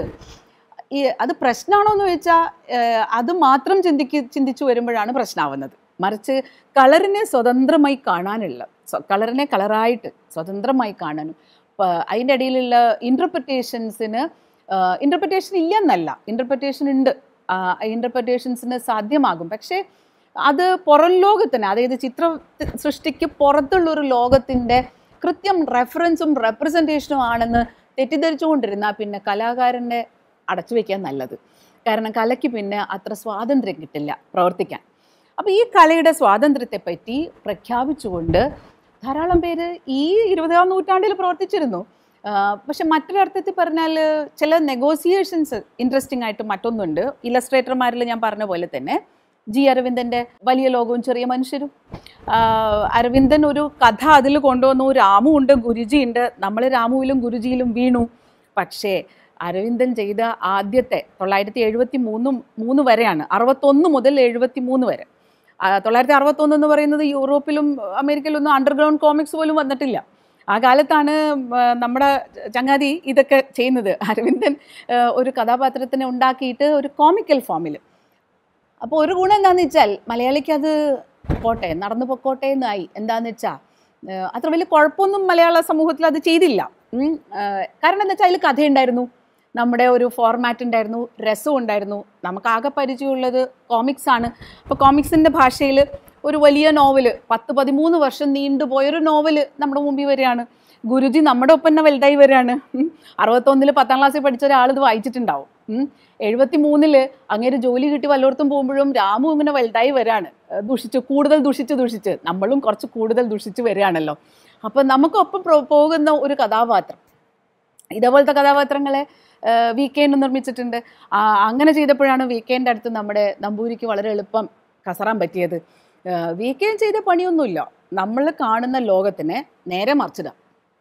ഈ അത് പ്രശ്നമാണോ എന്ന് ചോദിച്ചാൽ അത് മാത്രം ചിന്തിക്ക് ചിന്തിച്ചു വരുമ്പോഴാണ് പ്രശ്നമാവുന്നത് മറിച്ച് കളറിനെ സ്വതന്ത്രമായി കാണാനുള്ള സ്വ- കളറിനെ കളറായിട്ട് സ്വതന്ത്രമായി കാണാനും പ- അതിൻ്റെ ഇടയിലുള്ള ഇൻ്റർപ്രിറ്റേഷൻസിന് ഇൻ്റർപ്രിറ്റേഷൻ ഇല്ല എന്നല്ല ഇൻ്റർപ്രിറ്റേഷൻ ഉണ്ട് ഇൻ്റർപ്രിറ്റേഷൻസിന് സാധ്യമാകും പക്ഷേ അത് പുറം ലോകത്തിന് അതായത് ചിത്ര സൃഷ്ടിക്ക് പുറത്തുള്ളൊരു ലോകത്തിൻ്റെ കൃത്യം റെഫറൻസും റെപ്രസെൻറ്റേഷനും ആണെന്ന് തെറ്റിദ്ധരിച്ചുകൊണ്ടിരുന്നാൽ പിന്നെ കലാകാരൻ്റെ അടച്ചു വയ്ക്കാൻ നല്ലത് കാരണം കലയ്ക്ക് പിന്നെ അത്ര സ്വാതന്ത്ര്യം കിട്ടില്ല പ്രവർത്തിക്കാൻ അപ്പോൾ ഈ കലയുടെ സ്വാതന്ത്ര്യത്തെ പറ്റി പ്രഖ്യാപിച്ചുകൊണ്ട് ധാരാളം പേര് ഈ ഇരുപതാം നൂറ്റാണ്ടിൽ പ്രവർത്തിച്ചിരുന്നു ആ, പക്ഷെ മറ്റൊരർത്ഥത്തിൽ പറഞ്ഞാൽ ചില നെഗോസിയേഷൻസ് ഇൻട്രസ്റ്റിംഗ് ആയിട്ട് മറ്റൊന്നുണ്ട് ഇലസ്ട്രേറ്റർമാരിൽ ഞാൻ പറഞ്ഞ പോലെ തന്നെ ജി അരവിന്ദൻ്റെ വലിയ ലോകവും ചെറിയ മനുഷ്യരും ആ, അരവിന്ദൻ ഒരു കഥ അതിൽ കൊണ്ടുവന്നു രാമു ഉണ്ട് ഗുരുജി ഉണ്ട് നമ്മൾ രാമുവിലും ഗുരുജിയിലും വീണു പക്ഷേ അരവിന്ദൻ ചെയ്ത ആദ്യത്തെ തൊള്ളായിരത്തി എഴുപത്തി മൂന്നും മൂന്ന് വരെയാണ് അറുപത്തൊന്ന് മുതൽ എഴുപത്തി മൂന്ന് വരെ ആ, തൊള്ളായിരത്തി അറുപത്തൊന്ന് എന്ന് പറയുന്നത് യൂറോപ്പിലും അമേരിക്കയിലൊന്നും അണ്ടർഗ്രൗണ്ട് കോമിക്സ് പോലും വന്നിട്ടില്ല ആ കാലത്താണ് ആ, നമ്മുടെ ചങ്ങാതി ഇതൊക്കെ ചെയ്യുന്നത് അരവിന്ദൻ ആ, ഒരു കഥാപാത്രത്തിനെ ഉണ്ടാക്കിയിട്ട് ഒരു കോമിക്കൽ ഫോമിൽ അപ്പോൾ ഒരു ഗുണം എന്താണെന്ന് വെച്ചാൽ മലയാളിക്ക് അത് പോട്ടെ നടന്നു പൊക്കോട്ടെ എന്നായി എന്താണെന്ന് വെച്ചാൽ അത്ര വലിയ കുഴപ്പമൊന്നും മലയാള സമൂഹത്തിൽ അത് ചെയ്തില്ല ഉം. ആ, കാരണം എന്താ വെച്ചാൽ അതിൽ കഥയുണ്ടായിരുന്നു നമ്മുടെ ഒരു ഫോർമാറ്റ് ഉണ്ടായിരുന്നു രസം ഉണ്ടായിരുന്നു നമുക്ക് ആകെ പരിചയമുള്ളത് കോമിക്സ് ആണ് അപ്പോൾ കോമിക്സിൻ്റെ ഭാഷയിൽ ഒരു വലിയ നോവൽ പത്ത് പതിമൂന്ന് വർഷം നീണ്ടുപോയൊരു നോവൽ നമ്മുടെ മുമ്പിൽ വരികയാണ് ഗുരുജി നമ്മുടെ ഒപ്പം തന്നെ വലുതായി വരികയാണ് ഉം. അറുപത്തൊന്നിൽ പത്താം ക്ലാസ്സിൽ പഠിച്ച ഒരാൾ ഇത് വായിച്ചിട്ടുണ്ടാവും ഉം. എഴുപത്തി മൂന്നില് അങ്ങേര് ജോലി കിട്ടി വല്ലയിടത്തും പോകുമ്പോഴും രാമു ഇങ്ങനെ വലുതായി വരാണ് ഏഹ് ദുഷിച്ച് കൂടുതൽ ദുഷിച്ച് ദുഷിച്ച് നമ്മളും കുറച്ച് കൂടുതൽ ദുഷിച്ച് വരികയാണല്ലോ അപ്പം നമുക്കൊപ്പം പ്രോ- പോകുന്ന ഒരു കഥാപാത്രം ഇതേപോലത്തെ കഥാപാത്രങ്ങളെ വീക്കെൻഡ് നിർമ്മിച്ചിട്ടുണ്ട് ആ, അങ്ങനെ ചെയ്തപ്പോഴാണ് വീക്കെൻഡ് അടുത്ത് നമ്മുടെ നമ്പൂരിക്ക് വളരെ എളുപ്പം കസറാൻ പറ്റിയത് വീക്കെൻഡ് ചെയ്ത പണിയൊന്നുമില്ല നമ്മൾ കാണുന്ന ലോകത്തിനെ നേരെ മറിച്ചിടാം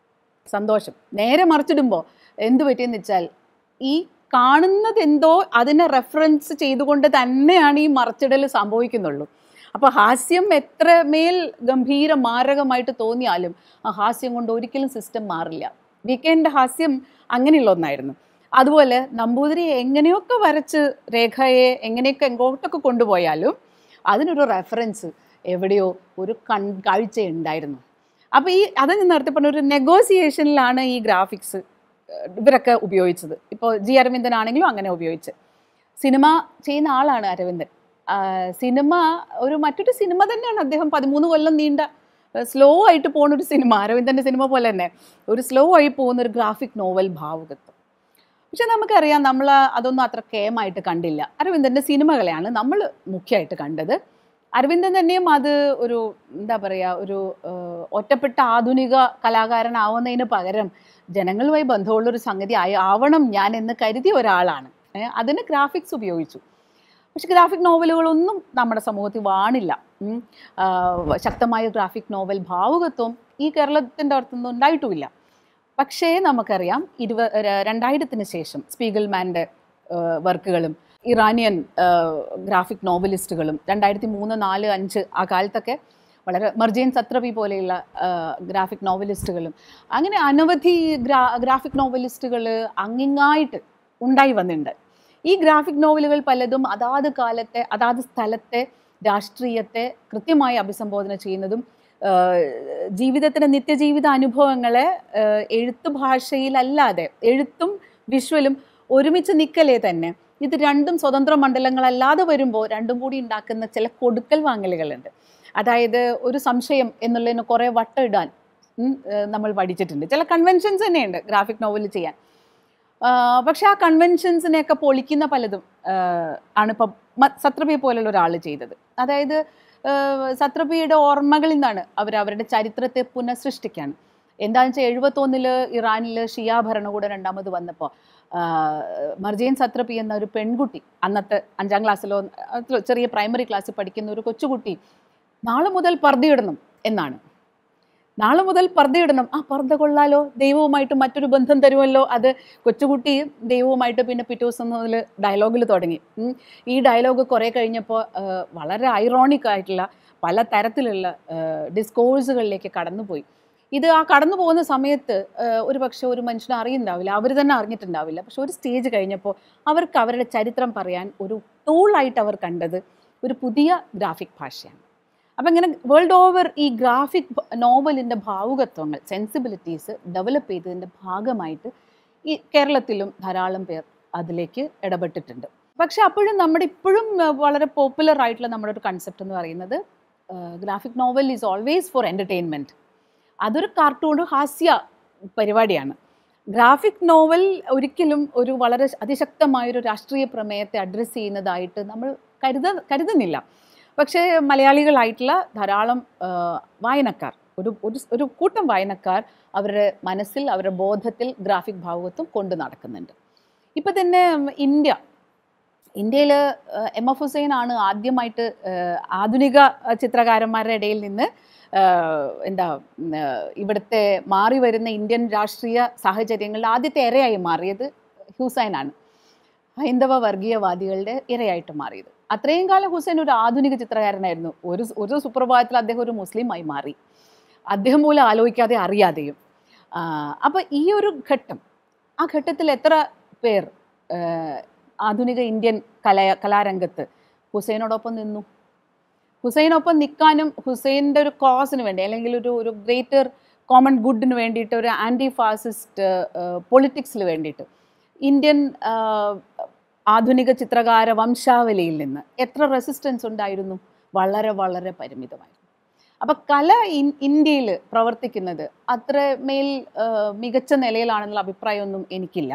സന്തോഷം നേരെ മറിച്ചിടുമ്പോൾ എന്ത് പറ്റിയെന്ന് വെച്ചാൽ ഈ കാണുന്നത് എന്തോ അതിനെ റെഫറൻസ് ചെയ്തുകൊണ്ട് തന്നെയാണ് ഈ മറിച്ചിടൽ സംഭവിക്കുന്നുള്ളൂ അപ്പോൾ ഹാസ്യം എത്ര മേൽ ഗംഭീര മാരകമായിട്ട് തോന്നിയാലും ആ ഹാസ്യം കൊണ്ട് ഒരിക്കലും സിസ്റ്റം മാറില്ല വീക്കെൻഡ് ഹാസ്യം അങ്ങനെയുള്ള ഒന്നായിരുന്നു അതുപോലെ നമ്പൂതിരി എങ്ങനെയൊക്കെ വരച്ച് രേഖയെ എങ്ങനെയൊക്കെ എങ്ങോട്ടൊക്കെ കൊണ്ടുപോയാലും അതിനൊരു റെഫറൻസ് എവിടെയോ ഒരു കൺ കാഴ്ച ഉണ്ടായിരുന്നു അപ്പോൾ ഈ അത് ഞാൻ നേരത്തെ പറഞ്ഞ ഒരു നെഗോസിയേഷനിലാണ് ഈ ഗ്രാഫിക്സ് ഇവരൊക്കെ ഉപയോഗിച്ചത് ഇപ്പോൾ ജി അരവിന്ദനാണെങ്കിലും അങ്ങനെ ഉപയോഗിച്ച് സിനിമ ചെയ്യുന്ന ആളാണ് അരവിന്ദൻ ആ, സിനിമ ഒരു മറ്റൊരു സിനിമ തന്നെയാണ് അദ്ദേഹം പതിമൂന്ന് കൊല്ലം നീണ്ട സ്ലോ ആയിട്ട് പോകുന്ന ഒരു സിനിമ അരവിന്ദൻ്റെ സിനിമ പോലെ തന്നെ ഒരു സ്ലോ ആയി പോകുന്ന ഒരു ഗ്രാഫിക് നോവൽ ഭാവുകത്വം പക്ഷെ നമുക്കറിയാം നമ്മൾ അതൊന്നും അത്ര കേമായിട്ട് കണ്ടില്ല അരവിന്ദൻ്റെ സിനിമകളെയാണ് നമ്മൾ മുഖ്യമായിട്ട് കണ്ടത് അരവിന്ദൻ തന്നെയും അത് ഒരു എന്താ പറയുക ഒരു ഏഹ്, ഒറ്റപ്പെട്ട ആധുനിക കലാകാരനാവുന്നതിന് പകരം ജനങ്ങളുമായി ബന്ധമുള്ളൊരു സംഗതി ആയി ആവണം ഞാൻ എന്ന് കരുതിയ ഒരാളാണ് ഏഹ്, അതിന് ഗ്രാഫിക്സ് ഉപയോഗിച്ചു പക്ഷെ ഗ്രാഫിക് നോവലുകളൊന്നും നമ്മുടെ സമൂഹത്തിൽ വാണില്ല ഉം. ആ, ശക്തമായ ഗ്രാഫിക് നോവൽ ഭാവുകത്വം ഈ കേരളത്തിൻ്റെ അടുത്തൊന്നും ഉണ്ടായിട്ടുമില്ല പക്ഷേ നമുക്കറിയാം ഇരുപ ര- രണ്ടായിരത്തിന് ശേഷം സ്പീഗൽമാൻ്റെ വർക്കുകളും ഇറാനിയൻ ഗ്രാഫിക് നോവലിസ്റ്റുകളും രണ്ടായിരത്തി മൂന്ന് നാല് അഞ്ച് ആ കാലത്തൊക്കെ വളരെ മർജീൻ സത്രപി പോലെയുള്ള ഗ്രാഫിക് നോവലിസ്റ്റുകളും അങ്ങനെ അനവധി ഗ്രാ ഗ്രാഫിക് നോവലിസ്റ്റുകൾ അങ്ങിങ്ങായിട്ട് ഉണ്ടായി വന്നിട്ടുണ്ട് ഈ ഗ്രാഫിക് നോവലുകൾ പലതും അതാത് കാലത്തെ അതാത് സ്ഥലത്തെ രാഷ്ട്രീയത്തെ കൃത്യമായി അഭിസംബോധന ചെയ്യുന്നതും ആഹ് ജീവിതത്തിൻ്റെ നിത്യജീവിത അനുഭവങ്ങളെ ആഹ് എഴുത്ത് ഭാഷയിലല്ലാതെ എഴുത്തും വിഷ്വലും ഒരുമിച്ച് നിൽക്കലേ തന്നെ ഇത് രണ്ടും സ്വതന്ത്ര മണ്ഡലങ്ങളല്ലാതെ വരുമ്പോൾ രണ്ടും കൂടി ഉണ്ടാക്കുന്ന ചില കൊടുക്കൽ വാങ്ങലുകളുണ്ട് അതായത് ഒരു സംശയം എന്നുള്ളതിന് കുറേ വട്ടം ഇടാൻ ഉം, ഏഹ് നമ്മൾ പഠിച്ചിട്ടുണ്ട് ചില കൺവെൻഷൻസ് തന്നെയുണ്ട് ഗ്രാഫിക് നോവൽ ചെയ്യാൻ ആഹ് പക്ഷെ ആ കൺവെൻഷൻസിനെയൊക്കെ പൊളിക്കുന്ന പലതും ആഹ് ആണ് ഇപ്പം മ- സത്രപി പോലുള്ള ഒരാൾ ചെയ്തത് അതായത് ആഹ് സത്രപിയുടെ ഓർമ്മകളിൽ നിന്നാണ് അവർ അവരുടെ ചരിത്രത്തെ പുനഃസൃഷ്ടിക്കുകയാണ് എന്താണെന്ന് വെച്ചാൽ എഴുപത്തൊന്നില് ഇറാനിൽ ഷിയ ഭരണകൂടം രണ്ടാമത് വന്നപ്പോൾ മർജീൻ സത്രപി എന്ന ഒരു പെൺകുട്ടി അന്നത്തെ അഞ്ചാം ക്ലാസ്സിലോ അതിലോ ചെറിയ പ്രൈമറി ക്ലാസ്സിൽ പഠിക്കുന്ന ഒരു കൊച്ചുകുട്ടി നാളെ മുതൽ പർദ്ദയിടണം എന്നാണ് നാളെ മുതൽ പർദ്ദയിടണം ആ പർദ്ദ കൊള്ളാലോ ദൈവവുമായിട്ട് മറ്റൊരു ബന്ധം തരുമല്ലോ അത് കൊച്ചുകുട്ടി ദൈവവുമായിട്ട് പിന്നെ പിറ്റേ ദിവസം മുതൽ ഡയലോഗിൽ തുടങ്ങി ഉം. ഈ ഡയലോഗ് കുറേ കഴിഞ്ഞപ്പോൾ വളരെ ഐറോണിക് ആയിട്ടുള്ള പല തരത്തിലുള്ള ഡിസ്കോഴ്സുകളിലേക്ക് കടന്നുപോയി ഇത് ആ കടന്നു പോകുന്ന സമയത്ത് ഒരു പക്ഷേ ഒരു മനുഷ്യനെ അറിയുന്നുണ്ടാവില്ല അവർ തന്നെ അറിഞ്ഞിട്ടുണ്ടാവില്ല പക്ഷെ ഒരു സ്റ്റേജ് കഴിഞ്ഞപ്പോൾ അവർക്ക് അവരുടെ ചരിത്രം പറയാൻ ഒരു ടൂളായിട്ട് അവർ കണ്ടത് ഒരു പുതിയ ഗ്രാഫിക് ഭാഷയാണ് അപ്പം ഇങ്ങനെ വേൾഡ് ഓവർ ഈ ഗ്രാഫിക് നോവലിൻ്റെ ഭാവുകത്വങ്ങൾ സെൻസിബിലിറ്റീസ് ഡെവലപ്പ് ചെയ്തതിൻ്റെ ഭാഗമായിട്ട് ഈ കേരളത്തിലും ധാരാളം പേർ അതിലേക്ക് ഇടപെട്ടിട്ടുണ്ട് പക്ഷെ അപ്പോഴും നമ്മുടെ ഇപ്പോഴും ആ, വളരെ പോപ്പുലർ ആയിട്ടുള്ള നമ്മുടെ ഒരു കൺസെപ്റ്റ് എന്ന് പറയുന്നത് graphic novel is always for entertainment അതൊരു കാർട്ടൂൺ ഹാസ്യ പരിപാടിയാണ് ഗ്രാഫിക് നോവൽ ഒരിക്കലും ഒരു വളരെ അതിശക്തമായൊരു രാഷ്ട്രീയ പ്രമേയത്തെ അഡ്രസ്സ് ചെയ്യുന്നതായിട്ട് നമ്മൾ കരുത കരുതുന്നില്ല പക്ഷേ മലയാളികളായിട്ടുള്ള ധാരാളം ആ, വായനക്കാർ ഒരു ഒരു ഒരു കൂട്ടം വായനക്കാർ അവരുടെ മനസ്സിൽ അവരുടെ ബോധത്തിൽ ഗ്രാഫിക് ഭാവുകത്വം കൊണ്ടു നടക്കുന്നുണ്ട് ഇപ്പം തന്നെ ഉം, ഇന്ത്യ ഇന്ത്യയിൽ എം എഫ് ഹുസൈൻ ആണ് ആദ്യമായിട്ട് ആ, ആധുനിക ചിത്രകാരന്മാരുടെ ഇടയിൽ നിന്ന് ആ, എന്താ ഉം, ആ, ഇവിടുത്തെ മാറി വരുന്ന ഇന്ത്യൻ രാഷ്ട്രീയ സാഹചര്യങ്ങളിൽ ആദ്യത്തെ ഇരയായി മാറിയത് ഹുസൈനാണ് ഹൈന്ദവ വർഗീയവാദികളുടെ ഇരയായിട്ട് മാറിയത് അത്രയും കാലം ഹുസൈൻ ഒരു ആധുനിക ചിത്രകാരനായിരുന്നു ഒരു ഒരു സുപ്രഭാതത്തിൽ അദ്ദേഹം ഒരു മുസ്ലിമായി മാറി അദ്ദേഹം പോലും ആലോചിക്കാതെ അറിയാതെയും അപ്പോൾ ഈ ഒരു ഘട്ടം ആ ഘട്ടത്തിൽ എത്ര പേർ ആ, ആധുനിക ഇന്ത്യൻ കല കലാരംഗത്ത് ഹുസൈനോടൊപ്പം നിന്നു ഹുസൈനൊപ്പം നിൽക്കാനും ഹുസൈൻ്റെ ഒരു കോസിന് വേണ്ടി അല്ലെങ്കിൽ ഒരു ഒരു ഗ്രേറ്റർ കോമൺ ഗുഡിന് വേണ്ടിയിട്ട് ഒരു ആൻറ്റി ഫാസിസ്റ്റ് പൊളിറ്റിക്സിൽ വേണ്ടിയിട്ട് ഇന്ത്യൻ ആ, ആധുനിക ചിത്രകാര വംശാവലിയിൽ നിന്ന് എത്ര റെസിസ്റ്റൻസ് ഉണ്ടായിരുന്നു വളരെ വളരെ പരിമിതമായിരുന്നു അപ്പം കല ഇൻ ഇന്ത്യയിൽ പ്രവർത്തിക്കുന്നത് അത്ര മേൽ ആ, മികച്ച നിലയിലാണെന്നുള്ള അഭിപ്രായമൊന്നും എനിക്കില്ല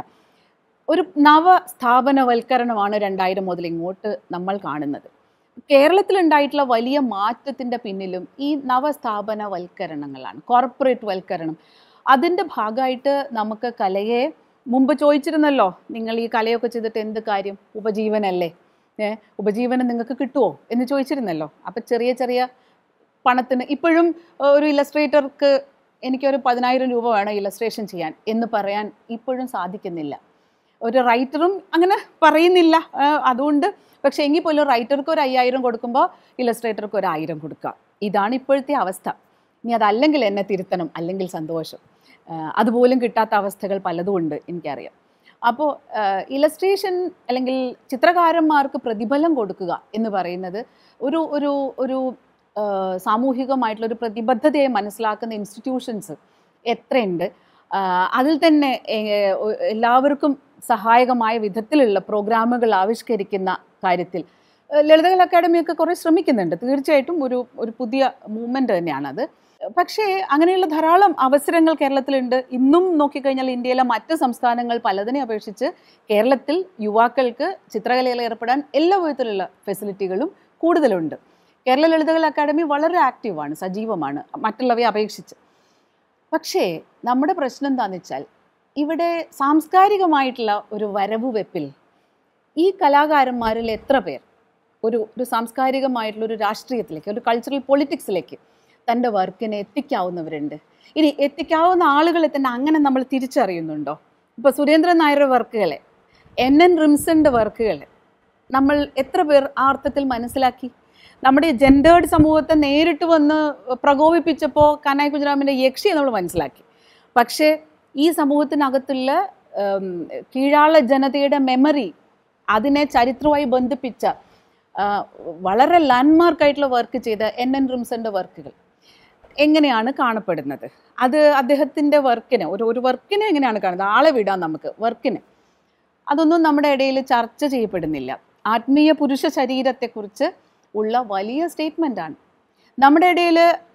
ഒരു നവ സ്ഥാപനവൽക്കരണമാണ് രണ്ടായിരം മുതൽ ഇങ്ങോട്ട് നമ്മൾ കാണുന്നത് കേരളത്തിലുണ്ടായിട്ടുള്ള വലിയ മാറ്റത്തിൻ്റെ പിന്നിലും ഈ നവസ്ഥാപനവൽക്കരണങ്ങളാണ് കോർപ്പറേറ്റ് വൽക്കരണം അതിൻ്റെ ഭാഗമായിട്ട് നമുക്ക് കലയെ മുമ്പ് ചോദിച്ചിരുന്നല്ലോ നിങ്ങൾ ഈ കലയൊക്കെ ചെയ്തിട്ട് എന്ത് കാര്യം ഉപജീവനല്ലേ ഏ ഉപജീവനം നിങ്ങൾക്ക് കിട്ടുമോ എന്ന് ചോദിച്ചിരുന്നല്ലോ അപ്പം ചെറിയ ചെറിയ പണത്തിന് ഇപ്പോഴും ഏഹ്, ഒരു ഇലസ്ട്രേറ്റർക്ക് എനിക്കൊരു പതിനായിരം രൂപ വേണം ഇലസ്ട്രേഷൻ ചെയ്യാൻ എന്ന് പറയാൻ ഇപ്പോഴും സാധിക്കുന്നില്ല ഒരു റൈറ്ററും അങ്ങനെ പറയുന്നില്ല ആ, അതുകൊണ്ട് പക്ഷേ എങ്കിൽ പോലും റൈറ്റർക്ക് ഒരു അയ്യായിരം കൊടുക്കുമ്പോൾ ഇലസ്ട്രേറ്റർക്ക് ഒരു ആയിരം കൊടുക്കുക ഇതാണ് ഇപ്പോഴത്തെ അവസ്ഥ ഇനി അതല്ലെങ്കിൽ എന്നെ തിരുത്തണം അല്ലെങ്കിൽ സന്തോഷം ആ, അതുപോലും കിട്ടാത്ത അവസ്ഥകൾ പലതും ഉണ്ട് എനിക്കറിയാം അപ്പോൾ ഇലസ്ട്രേഷൻ അല്ലെങ്കിൽ ചിത്രകാരന്മാർക്ക് പ്രതിഫലം കൊടുക്കുക എന്ന് പറയുന്നത് ഒരു ഒരു ഒരു ആ, സാമൂഹികമായിട്ടുള്ള ഒരു പ്രതിബദ്ധതയെ മനസ്സിലാക്കുന്ന ഇൻസ്റ്റിറ്റ്യൂഷൻസ് എത്രയുണ്ട് ആ, അതിൽ തന്നെ ഏ, ഒ- എല്ലാവർക്കും സഹായകമായ വിധത്തിലുള്ള പ്രോഗ്രാമുകൾ ആവിഷ്കരിക്കുന്ന കാര്യത്തിൽ ഏ, ലളിതകല അക്കാദമിയൊക്കെ കുറേ ശ്രമിക്കുന്നുണ്ട് തീർച്ചയായിട്ടും ഒരു ഒരു പുതിയ മൂവ്മെൻറ്റ് തന്നെയാണത് പക്ഷേ അങ്ങനെയുള്ള ധാരാളം അവസരങ്ങൾ കേരളത്തിലുണ്ട് ഇന്നും നോക്കിക്കഴിഞ്ഞാൽ ഇന്ത്യയിലെ മറ്റ് സംസ്ഥാനങ്ങൾ പലതിനെ അപേക്ഷിച്ച് കേരളത്തിൽ യുവാക്കൾക്ക് ചിത്രകലയിൽ ഏർപ്പെടാൻ എല്ലാ വിധത്തിലുള്ള ഫെസിലിറ്റികളും കൂടുതലുണ്ട് കേരള ലളിതകല അക്കാദമി വളരെ ആക്റ്റീവാണ് സജീവമാണ് മറ്റുള്ളവയെ അപേക്ഷിച്ച് പക്ഷേ നമ്മുടെ പ്രശ്നം എന്താണെന്ന് വെച്ചാൽ ഇവിടെ സാംസ്കാരികമായിട്ടുള്ള ഒരു വരവ് വെപ്പിൽ ഈ കലാകാരന്മാരിൽ എത്ര പേർ ഒരു ഒരു സാംസ്കാരികമായിട്ടുള്ള ഒരു രാഷ്ട്രീയത്തിലേക്ക് ഒരു കൾച്ചറൽ പൊളിറ്റിക്സിലേക്ക് തൻ്റെ വർക്കിനെ എത്തിക്കാവുന്നവരുണ്ട് ഇനി എത്തിക്കാവുന്ന ആളുകളെ തന്നെ അങ്ങനെ നമ്മൾ തിരിച്ചറിയുന്നുണ്ടോ ഇപ്പോൾ സുരേന്ദ്രൻ നായരുടെ വർക്കുകളെ എൻ എൻ റിംസന്റെ വർക്കുകളെ നമ്മൾ എത്ര പേർ ആ അർത്ഥത്തിൽ മനസ്സിലാക്കി നമ്മുടെ ജെൻഡേർഡ് സമൂഹത്തെ നേരിട്ട് വന്ന് പ്രകോപിപ്പിച്ചപ്പോൾ കനായ് കുഞ്ഞിരാമിൻ്റെ യക്ഷിയെ നമ്മൾ മനസ്സിലാക്കി പക്ഷേ ഈ സമൂഹത്തിനകത്തുള്ള ഉം, കീഴാള ജനതയുടെ മെമ്മറി അതിനെ ചരിത്രവുമായി ബന്ധിപ്പിച്ച ആ, വളരെ ലാൻഡ്മാർക്ക് ആയിട്ടുള്ള വർക്ക് ചെയ്ത എൻ എൻ റിംസന്റെ വർക്കുകൾ എങ്ങനെയാണ് കാണപ്പെടുന്നത് അത് അദ്ദേഹത്തിൻ്റെ വർക്കിനെ ഒരു ഒരു വർക്കിനെ എങ്ങനെയാണ് കാണുന്നത് ആളെ വിടാം നമുക്ക് വർക്കിന് അതൊന്നും നമ്മുടെ ഇടയിൽ ചർച്ച ചെയ്യപ്പെടുന്നില്ല ആത്മീയ പുരുഷ ശരീരത്തെക്കുറിച്ച് ഉള്ള വലിയ സ്റ്റേറ്റ്മെൻ്റ് ആണ് നമ്മുടെ ഇടയിൽ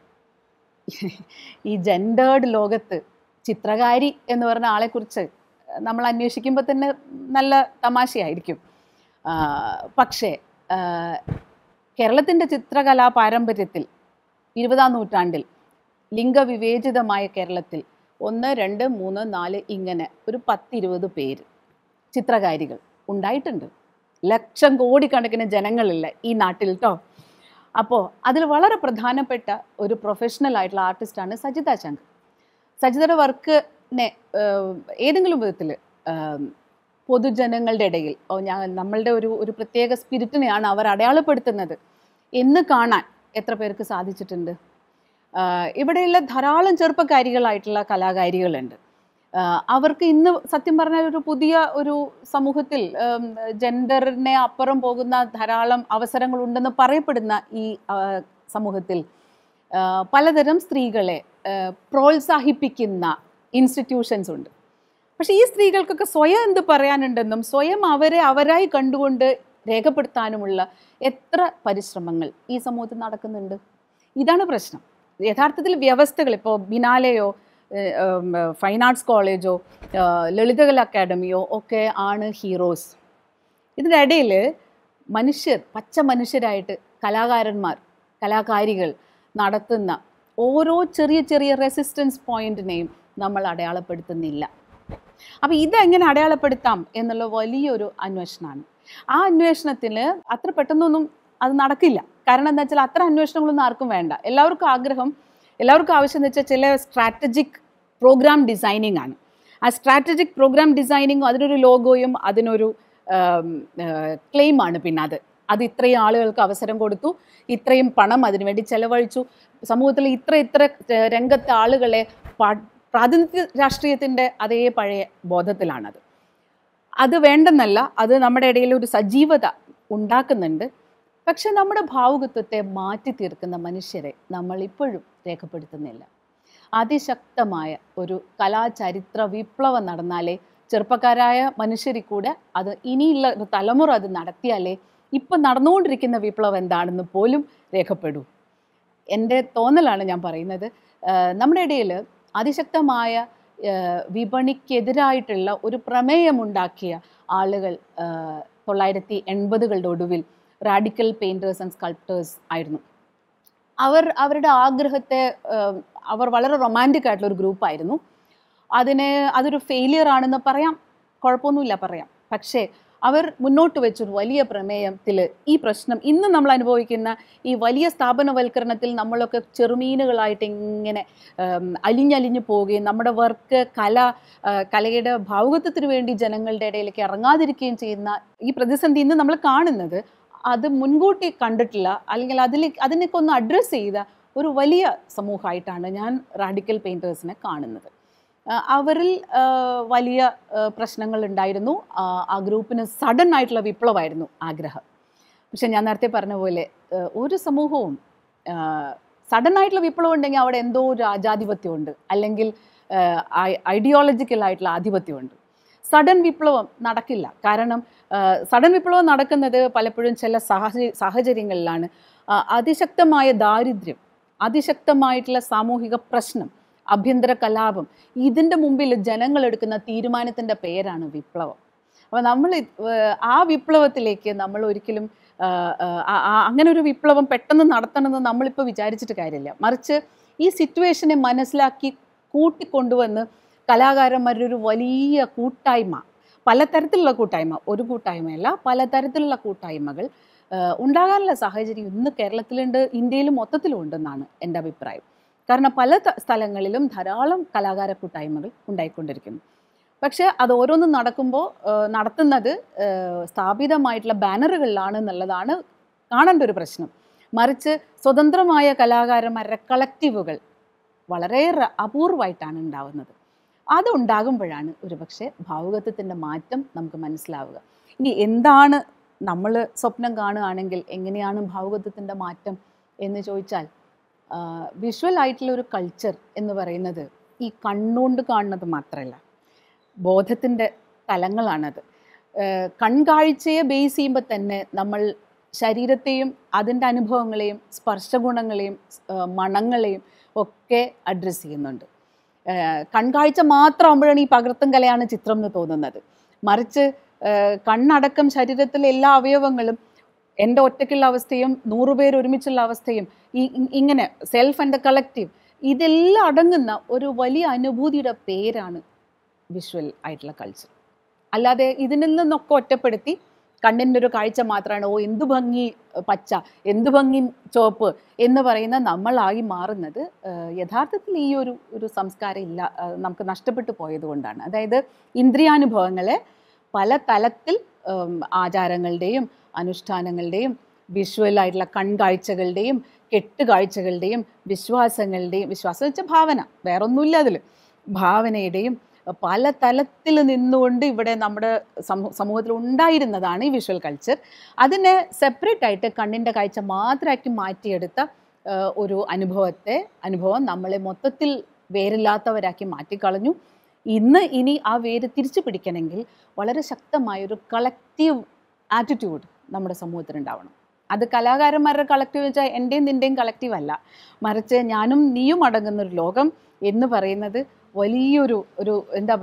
ഈ ജെൻഡേർഡ് ലോകത്ത് ചിത്രകാരി എന്ന് പറഞ്ഞ ആളെക്കുറിച്ച് നമ്മൾ അന്വേഷിക്കുമ്പോൾ തന്നെ നല്ല തമാശയായിരിക്കും ആ, പക്ഷേ കേരളത്തിൻ്റെ ചിത്രകലാ പാരമ്പര്യത്തിൽ ഇരുപതാം നൂറ്റാണ്ടിൽ ലിംഗവിവേചിതമായ കേരളത്തിൽ ഒന്ന് രണ്ട് മൂന്ന് നാല് ഇങ്ങനെ ഒരു പത്തിരുപത് പേര് ചിത്രകാരികൾ ഉണ്ടായിട്ടുണ്ട് ലക്ഷം കോടിക്കണക്കിന് ജനങ്ങളില്ല ഈ നാട്ടിൽ കേട്ടോ അപ്പോൾ അതിൽ വളരെ പ്രധാനപ്പെട്ട ഒരു പ്രൊഫഷണൽ ആയിട്ടുള്ള ആർട്ടിസ്റ്റാണ് സജിത ശങ്കർ സജിതയുടെ വർക്കിനെ ഏതെങ്കിലും വിധത്തിൽ പൊതുജനങ്ങളുടെ ഇടയിൽ ഓ ഞാൻ നമ്മളുടെ ഒരു ഒരു പ്രത്യേക സ്പിരിറ്റിനെയാണ് അവർ അടയാളപ്പെടുത്തുന്നത് എന്ന് കാണാൻ എത്ര പേർക്ക് സാധിച്ചിട്ടുണ്ട് ആഹ് ഇവിടെയുള്ള ധാരാളം ചെറുപ്പക്കാരികളായിട്ടുള്ള കലാകാരികളുണ്ട് ആഹ് അവർക്ക് ഇന്ന് സത്യം പറഞ്ഞാൽ ഒരു പുതിയ ഒരു സമൂഹത്തിൽ ജെൻഡറിനെ അപ്പുറം പോകുന്ന ധാരാളം അവസരങ്ങളുണ്ടെന്ന് പറയപ്പെടുന്ന ഈ ആഹ് സമൂഹത്തിൽ ആഹ് പലതരം സ്ത്രീകളെ ആഹ് പ്രോത്സാഹിപ്പിക്കുന്ന ഇൻസ്റ്റിറ്റ്യൂഷൻസ് ഉണ്ട് പക്ഷേ ഈ സ്ത്രീകൾക്കൊക്കെ സ്വയം എന്ത് പറയാനുണ്ടെന്നും സ്വയം അവരെ അവരായി കണ്ടുകൊണ്ട് രേഖപ്പെടുത്താനുമുള്ള എത്ര പരിശ്രമങ്ങൾ ഈ സമൂഹത്തിൽ നടക്കുന്നുണ്ട് ഇതാണ് പ്രശ്നം യഥാർത്ഥത്തിൽ വ്യവസ്ഥകൾ ഇപ്പോൾ ബിനാലെയോ ഫൈൻ ആർട്സ് കോളേജോ ലളിതകല അക്കാഡമിയോ ഒക്കെ ആണ് ഹീറോസ് ഇതിൻ്റെ ഇടയിൽ മനുഷ്യർ പച്ച മനുഷ്യരായിട്ട് കലാകാരന്മാർ കലാകാരികൾ നടത്തുന്ന ഓരോ ചെറിയ ചെറിയ റെസിസ്റ്റൻസ് പോയിന്റിനെയും നമ്മൾ അടയാളപ്പെടുത്തുന്നില്ല അപ്പോൾ ഇതെങ്ങനെ അടയാളപ്പെടുത്താം എന്നുള്ള വലിയൊരു അന്വേഷണമാണ് ആ അന്വേഷണത്തിൽ അത്ര പെട്ടെന്നൊന്നും അത് നടക്കില്ല കാരണം എന്താ വെച്ചാൽ അത്ര അന്വേഷണങ്ങളൊന്നും ആർക്കും വേണ്ട എല്ലാവർക്കും ആഗ്രഹം എല്ലാവർക്കും ആവശ്യം എന്ന് വെച്ചാൽ ചില സ്ട്രാറ്റജിക് പ്രോഗ്രാം ഡിസൈനിങ് ആണ് ആ സ്ട്രാറ്റജിക് പ്രോഗ്രാം ഡിസൈനിങ്ങും അതിനൊരു ലോഗോയും അതിനൊരു ക്ലെയിമാണ് പിന്നെ അത് അത് ഇത്രയും ആളുകൾക്ക് അവസരം കൊടുത്തു ഇത്രയും പണം അതിനുവേണ്ടി ചെലവഴിച്ചു സമൂഹത്തിൽ ഇത്ര ഇത്ര ഏഹ്, രംഗത്തെ ആളുകളെ പാ- പ്രാതിനിധ്യ രാഷ്ട്രീയത്തിൻ്റെ അതേ പഴയ ബോധത്തിലാണത് അത് വേണ്ടെന്നല്ല അത് നമ്മുടെ ഇടയിൽ ഒരു സജീവത ഉണ്ടാക്കുന്നുണ്ട് പക്ഷെ നമ്മുടെ ഭാവുകത്വത്തെ മാറ്റി തീർക്കുന്ന മനുഷ്യരെ നമ്മൾ ഇപ്പോഴും രേഖപ്പെടുത്തുന്നില്ല അതിശക്തമായ ഒരു കലാചരിത്ര വിപ്ലവം നടന്നാലേ ചെറുപ്പക്കാരായ മനുഷ്യരിൽ കൂടെ അത് ഇനിയുള്ള ഒരു തലമുറ അത് നടത്തിയാലേ ഇപ്പം നടന്നുകൊണ്ടിരിക്കുന്ന വിപ്ലവം എന്താണെന്ന് പോലും രേഖപ്പെടൂ എൻ്റെ തോന്നലാണ് ഞാൻ പറയുന്നത് ആഹ് നമ്മുടെ ഇടയിൽ അതിശക്തമായ ആഹ് വിപണിക്കെതിരായിട്ടുള്ള ഒരു പ്രമേയമുണ്ടാക്കിയ ആളുകൾ ആഹ് തൊള്ളായിരത്തി എൺപതുകളുടെ ഒടുവിൽ റാഡിക്കൽ പെയിൻറ്റേഴ്സ് ആൻഡ് സ്കൾപ്റ്റേഴ്സ് ആയിരുന്നു അവർ അവരുടെ ആഗ്രഹത്തെ ആഹ് അവർ വളരെ റൊമാൻറ്റിക് ആയിട്ടുള്ള ഒരു ഗ്രൂപ്പായിരുന്നു അതിനെ അതൊരു ഫെയിലിയർ ആണെന്ന് പറയാം കുഴപ്പമൊന്നുമില്ല പറയാം പക്ഷേ അവർ മുന്നോട്ട് വെച്ചൊരു വലിയ പ്രമേയത്തിൽ ഈ പ്രശ്നം ഇന്ന് നമ്മൾ അനുഭവിക്കുന്ന ഈ വലിയ സ്ഥാപനവൽക്കരണത്തിൽ നമ്മളൊക്കെ ചെറുമീനുകളായിട്ട് ഇങ്ങനെ ഉം, അലിഞ്ഞലിഞ്ഞു പോവുകയും നമ്മുടെ വർക്ക് കല ആ, കലയുടെ ഭാവുകത്വത്തിന് വേണ്ടി ജനങ്ങളുടെ ഇടയിലേക്ക് ഇറങ്ങാതിരിക്കുകയും ചെയ്യുന്ന ഈ പ്രതിസന്ധി ഇന്ന് നമ്മൾ കാണുന്നത് അത് മുൻകൂട്ടി കണ്ടിട്ടില്ല അല്ലെങ്കിൽ അതിൽ അതിനൊക്കെ ഒന്ന് അഡ്രസ്സ് ചെയ്ത ഒരു വലിയ സമൂഹമായിട്ടാണ് ഞാൻ റാഡിക്കൽ പെയിൻറ്റേഴ്സിനെ കാണുന്നത് ആ, അവരിൽ ആ, വലിയ പ്രശ്നങ്ങൾ ഉണ്ടായിരുന്നു ആ, ആ ഗ്രൂപ്പിന് സഡൻ ആയിട്ടുള്ള വിപ്ലവമായിരുന്നു ആഗ്രഹം പക്ഷെ ഞാൻ നേരത്തെ പറഞ്ഞ പോലെ ആ, ഒരു സമൂഹവും സഡൻ ആയിട്ടുള്ള വിപ്ലവം ഉണ്ടെങ്കിൽ അവിടെ എന്തോ ഒരു രാജാധിപത്യമുണ്ട് അല്ലെങ്കിൽ ഐഡിയോളജിക്കൽ ആയിട്ടുള്ള ആധിപത്യമുണ്ട് സഡൻ വിപ്ലവം നടക്കില്ല കാരണം സഡൻ വിപ്ലവം നടക്കുന്നത് പലപ്പോഴും ചില സാഹചര്യ സാഹചര്യങ്ങളിലാണ് ആ, അതിശക്തമായ ദാരിദ്ര്യം അതിശക്തമായിട്ടുള്ള സാമൂഹിക പ്രശ്നം ആഭ്യന്തര കലാപം ഇതിൻ്റെ മുമ്പിൽ ജനങ്ങൾ എടുക്കുന്ന തീരുമാനത്തിൻ്റെ പേരാണ് വിപ്ലവം അപ്പോൾ നമ്മൾ ഇത്, ഏഹ്, ആ വിപ്ലവത്തിലേക്ക് നമ്മൾ ഒരിക്കലും ആഹ്, ആഹ്, ആ- ആ- അങ്ങനെ ഒരു വിപ്ലവം പെട്ടെന്ന് നടത്തണമെന്ന് നമ്മളിപ്പോൾ വിചാരിച്ചിട്ട് കാര്യമില്ല മറിച്ച് ഈ സിറ്റുവേഷനെ മനസ്സിലാക്കി കൂട്ടിക്കൊണ്ടുവന്ന് കലാകാരന്മാരുടെ ഒരു വലിയ കൂട്ടായ്മ പലതരത്തിലുള്ള കൂട്ടായ്മ ഒരു കൂട്ടായ്മയല്ല പലതരത്തിലുള്ള കൂട്ടായ്മകൾ ആഹ്, ഉണ്ടാകാനുള്ള സാഹചര്യം ഇന്ന് കേരളത്തിലുണ്ട് ഇന്ത്യയിൽ മൊത്തത്തിലും ഉണ്ടെന്നാണ് എൻ്റെ അഭിപ്രായം കാരണം പല ത- സ്ഥലങ്ങളിലും ധാരാളം കലാകാര കൂട്ടായ്മകൾ ഉണ്ടായിക്കൊണ്ടിരിക്കുന്നു പക്ഷേ അത് ഓരോന്നും നടക്കുമ്പോൾ നടത്തുന്നത് ആഹ്, സ്ഥാപിതമായിട്ടുള്ള ബാനറുകളിലാണ് എന്നുള്ളതാണ് കാണേണ്ട ഒരു പ്രശ്നം മറിച്ച് സ്വതന്ത്രമായ കലാകാരന്മാരുടെ കളക്റ്റീവുകൾ വളരെയേറെ അപൂർവമായിട്ടാണ് ഉണ്ടാവുന്നത് അത് ഉണ്ടാകുമ്പോഴാണ് ഒരുപക്ഷെ ഭാവുകത്വത്തിൻ്റെ മാറ്റം നമുക്ക് മനസ്സിലാവുക ഇനി എന്താണ് നമ്മൾ സ്വപ്നം കാണുകയാണെങ്കിൽ എങ്ങനെയാണ് ഭാവുകത്വത്തിൻ്റെ മാറ്റം എന്ന് ചോദിച്ചാൽ വിഷ്വൽ ആയിട്ടുള്ള ഒരു കൾച്ചർ എന്ന് പറയുന്നത് ഈ കണ്ണുകൊണ്ട് കാണുന്നത് മാത്രമല്ല ബോധത്തിൻ്റെ തലങ്ങളാണത് ഏഹ് കൺകാഴ്ചയെ ബേസ് ചെയ്യുമ്പോൾ തന്നെ നമ്മൾ ശരീരത്തെയും അതിൻ്റെ അനുഭവങ്ങളെയും സ്പർശഗുണങ്ങളെയും ഏഹ് മണങ്ങളെയും ഒക്കെ അഡ്രസ്സ് ചെയ്യുന്നുണ്ട് ഏഹ് കൺകാഴ്ച മാത്രമാകുമ്പോഴാണ് ഈ പകർത്തും കലയാണ് ചിത്രം എന്ന് തോന്നുന്നത് മറിച്ച് ഏഹ് കണ്ണടക്കം ശരീരത്തിലെ എല്ലാ അവയവങ്ങളും എൻ്റെ ഒറ്റയ്ക്കുള്ള അവസ്ഥയും നൂറുപേർ ഒരുമിച്ചുള്ള അവസ്ഥയും ഈ ഇ- ഇങ്ങനെ സെൽഫ് ആൻഡ് ദ കളക്റ്റീവ് ഇതെല്ലാം അടങ്ങുന്ന ഒരു വലിയ അനുഭൂതിയുടെ പേരാണ് വിഷ്വൽ ആയിട്ടുള്ള കൾച്ചർ അല്ലാതെ ഇതിൽ നിന്നൊക്കെ ഒറ്റപ്പെടുത്തി കണ്ണിൻ്റെ ഒരു കാഴ്ച മാത്രമാണ് ഓ എന്തു ഭംഗി പച്ച എന്തു ഭംഗി ചുവപ്പ് എന്ന് പറയുന്ന നമ്മളായി മാറുന്നത് ഏഹ്, യഥാർത്ഥത്തിൽ ഈ ഒരു ഒരു സംസ്കാരം ഇല്ല ഏഹ്, നമുക്ക് നഷ്ടപ്പെട്ടു പോയത് കൊണ്ടാണ് അതായത് ഇന്ദ്രിയാനുഭവങ്ങളെ പല തലത്തിൽ ഉം, ആചാരങ്ങളുടെയും അനുഷ്ഠാനങ്ങളുടെയും വിഷ്വൽ ആയിട്ടുള്ള കൺകാഴ്ചകളുടെയും കെട്ടുകാഴ്ചകളുടെയും വിശ്വാസങ്ങളുടെയും വിശ്വാസം വെച്ചാൽ ഭാവന വേറൊന്നുമില്ല അതിൽ ഭാവനയുടെയും പല തലത്തിൽ നിന്നുകൊണ്ട് ഇവിടെ നമ്മുടെ സമൂ- സമൂഹത്തിൽ ഉണ്ടായിരുന്നതാണ് ഈ വിഷ്വൽ കൾച്ചർ അതിനെ സെപ്പറേറ്റ് ആയിട്ട് കണ്ണിൻ്റെ കാഴ്ച മാത്രമാക്കി മാറ്റിയെടുത്ത ആ, ഒരു അനുഭവത്തെ അനുഭവം നമ്മളെ മൊത്തത്തിൽ വേരില്ലാത്തവരാക്കി മാറ്റിക്കളഞ്ഞു ഇന്ന് ഇനി ആ വേര് തിരിച്ചു പിടിക്കണമെങ്കിൽ വളരെ ശക്തമായൊരു കളക്റ്റീവ് ആറ്റിറ്റ്യൂഡ് നമ്മുടെ സമൂഹത്തിനുണ്ടാവണം അത് കലാകാരന്മാരുടെ കളക്റ്റീവ് വെച്ചാൽ എൻ്റെയും നിൻ്റെയും കളക്റ്റീവ് അല്ല മറിച്ച് ഞാനും നീയും അടങ്ങുന്ന ഒരു ലോകം എന്ന് പറയുന്നത് വലിയൊരു ഒരു എന്താ